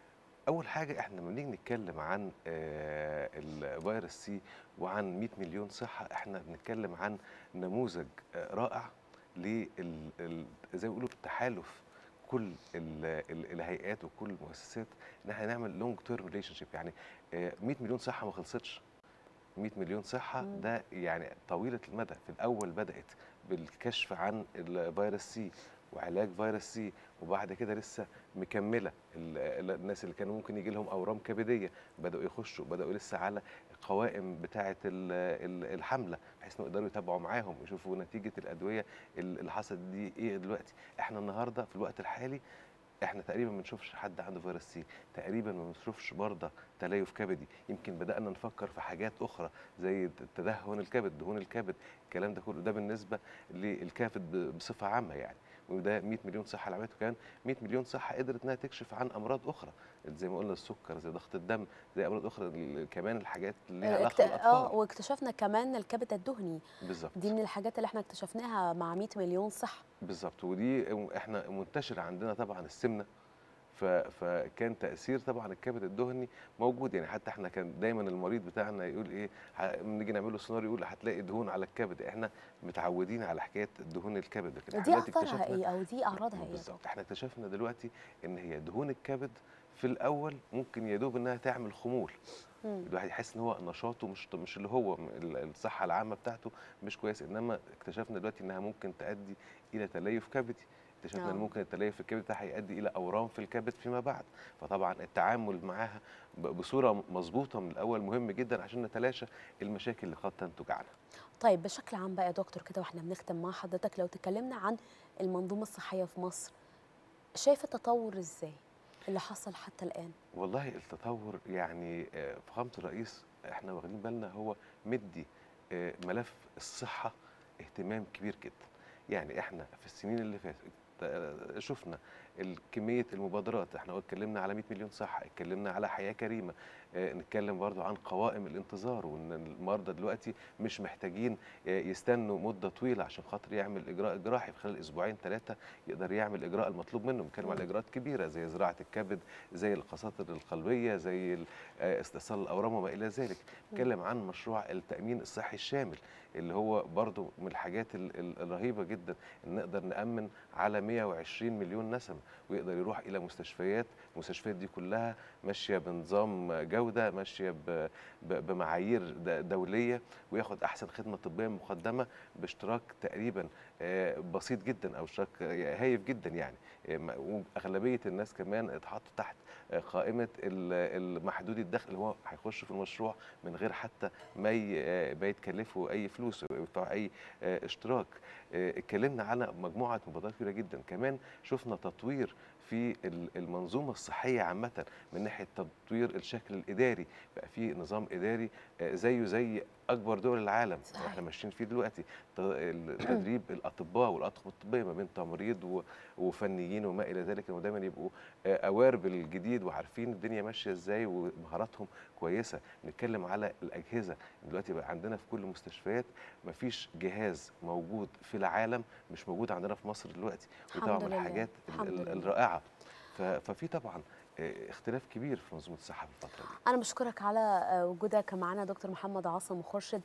اول حاجه احنا لما نيجي نتكلم عن آه، الفيروس سي وعن 100 مليون صحه احنا بنتكلم عن نموذج آه، رائع لل ال- زي ما بيقولوا تحالف كل ال ال الهيئات وكل المؤسسات ان احنا نعمل لونج تيرم ريليشن شيب يعني آه، 100 مليون صحه ما خلصتش 100 مليون صحه مم. ده يعني طويله المدى في الاول بدات بالكشف عن الفيروس سي وعلاج فيروس سي وبعد كده لسه مكمله ال- ال- الناس اللي كانوا ممكن يجي لهم اورام كبديه بداوا يخشوا بداوا لسه على القوائم بتاعه ال- ال- الحمله بحيث انه يقدروا يتابعوا معاهم يشوفوا نتيجه الادويه ال- اللي حصلت دي ايه دلوقتي احنا النهارده في الوقت الحالي احنا تقريبا ما بنشوفش حد عنده فيروس سي تقريبا ما بنشوفش مرضى تليف كبدي يمكن بدانا نفكر في حاجات اخرى زي تدهن الكبد دهون الكبد الكلام ده كله ده بالنسبه للكبد ب- بصفه عامه يعني وده 100 مليون صحه اللي عملته كان 100 مليون صحه قدرت انها تكشف عن امراض اخرى زي ما قلنا السكر زي ضغط الدم زي امراض اخرى ال- كمان الحاجات اللي ليها اكت- علاقه اه بالاطفال واكتشفنا كمان الكبد الدهني بالظبط دي من الحاجات اللي احنا اكتشفناها مع 100 مليون صحه بالظبط ودي احنا منتشر عندنا طبعا السمنه ف- فكان تاثير طبعا الكبد الدهني موجود يعني حتى احنا كان دايما المريض بتاعنا يقول ايه ه- لما نيجي نعمل له سونار يقول هتلاقي دهون على الكبد احنا متعودين على حكايه دهون الكبد لكن احنا دي دلوقتي اثارها اكتشفنا ايه او دي اعراضها ايه بالظبط احنا اكتشفنا دلوقتي ان هي دهون الكبد في الاول ممكن يا دوب انها تعمل خمول مم. الواحد يحس ان هو نشاطه مش مش اللي هو م- ال- الصحه العامه بتاعته مش كويس انما اكتشفنا دلوقتي انها ممكن تؤدي الى تليف كبدي اكتشفنا آه. ان ممكن التليف الكبدي بتاعها يؤدي الى اورام في الكبد فيما بعد فطبعا التعامل معاها ب- بصوره مظبوطه من الاول مهم جدا عشان نتلاشى المشاكل اللي قد تنتج عنها طيب بشكل عام بقى يا دكتور كده واحنا بنختم مع حضرتك لو تكلمنا عن المنظومه الصحيه في مصر شايف التطور ازاي اللي حصل حتى الان والله التطور يعني آه، فخامة الرئيس احنا واخدين بالنا هو مدي آه، ملف الصحة اهتمام كبير جدا يعني احنا في السنين اللي فاتت آه، شفنا ال- كمية المبادرات احنا اتكلمنا على 100 مليون صحة اتكلمنا على حياة كريمة آه، نتكلم برضو عن قوائم الانتظار وان المرضى دلوقتي مش محتاجين آه، يستنوا مدة طويلة عشان خاطر يعمل اجراء جراحي في خلال اسبوعين ثلاثة يقدر يعمل الاجراء المطلوب منه بنتكلم على اجراءات كبيرة زي زراعة الكبد زي القساطر القلبية زي ال- آه، استئصال الاورام وما الى ذلك نتكلم عن مشروع التأمين الصحي الشامل اللي هو برضو من الحاجات ال- ال- الرهيبة جدا ان نقدر نأمن على 120 مليون نسمة ويقدر يروح الى مستشفيات المستشفيات دي كلها ماشية بنظام جودة ماشية ب- ب- بمعايير د- دولية وياخد احسن خدمة طبية مقدمة باشتراك تقريبا آه، بسيط جدا او اشتراك آه، هايف جدا يعني آه، م- واغلبية الناس كمان اتحطوا تحت آه، قائمة ال- المحدود الدخل اللي هو هيخش في المشروع من غير حتى ما ي- آه، ما يتكلفوا اي فلوس أو يدفعوا اي آه، اشتراك آه، اتكلمنا على مجموعه مبادرات كبيره جدا كمان شفنا تطوير في ال- المنظومه الصحيه عامه من ناحيه تطوير الشكل الاداري بقى في نظام اداري آه، زيه زي اكبر دول العالم صحيح. احنا ماشيين فيه دلوقتي ت- ال- تدريب الاطباء والاطقم الطبيه ما بين تمريض و- وفنيين وما الى ذلك انه دايما يبقوا آه، اوار بالجديد وعارفين الدنيا ماشيه ازاي ومهاراتهم كويسه نتكلم على الاجهزه دلوقتي بقى عندنا في كل المستشفيات مفيش جهاز موجود في العالم مش موجود عندنا في مصر دلوقتي ودي طبعا الحمد من لله. الحاجات ال- الحمد ال- لله. الرائعه ف- ففي طبعا آه، اختلاف كبير في منظومه الصحه في الفتره دي انا بشكرك على آه، وجودك معنا دكتور محمد عاصم خرشد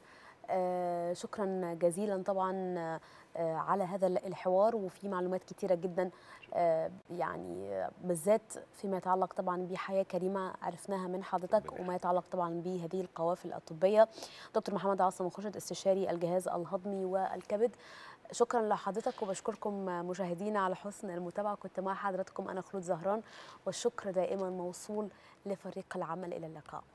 آه، شكرا جزيلا طبعا آه، على هذا الحوار وفي معلومات كتيره جدا آه، يعني آه، بالذات فيما يتعلق طبعا بحياه كريمه عرفناها من حضرتك وما يتعلق طبعا بهذه القوافل الطبيه دكتور محمد عاصم خرشد استشاري الجهاز الهضمي والكبد شكرا لحضرتك وبشكركم مشاهدينا على حسن المتابعه كنت مع حضراتكم انا خلود زهران والشكر دائما موصول لفريق العمل الى اللقاء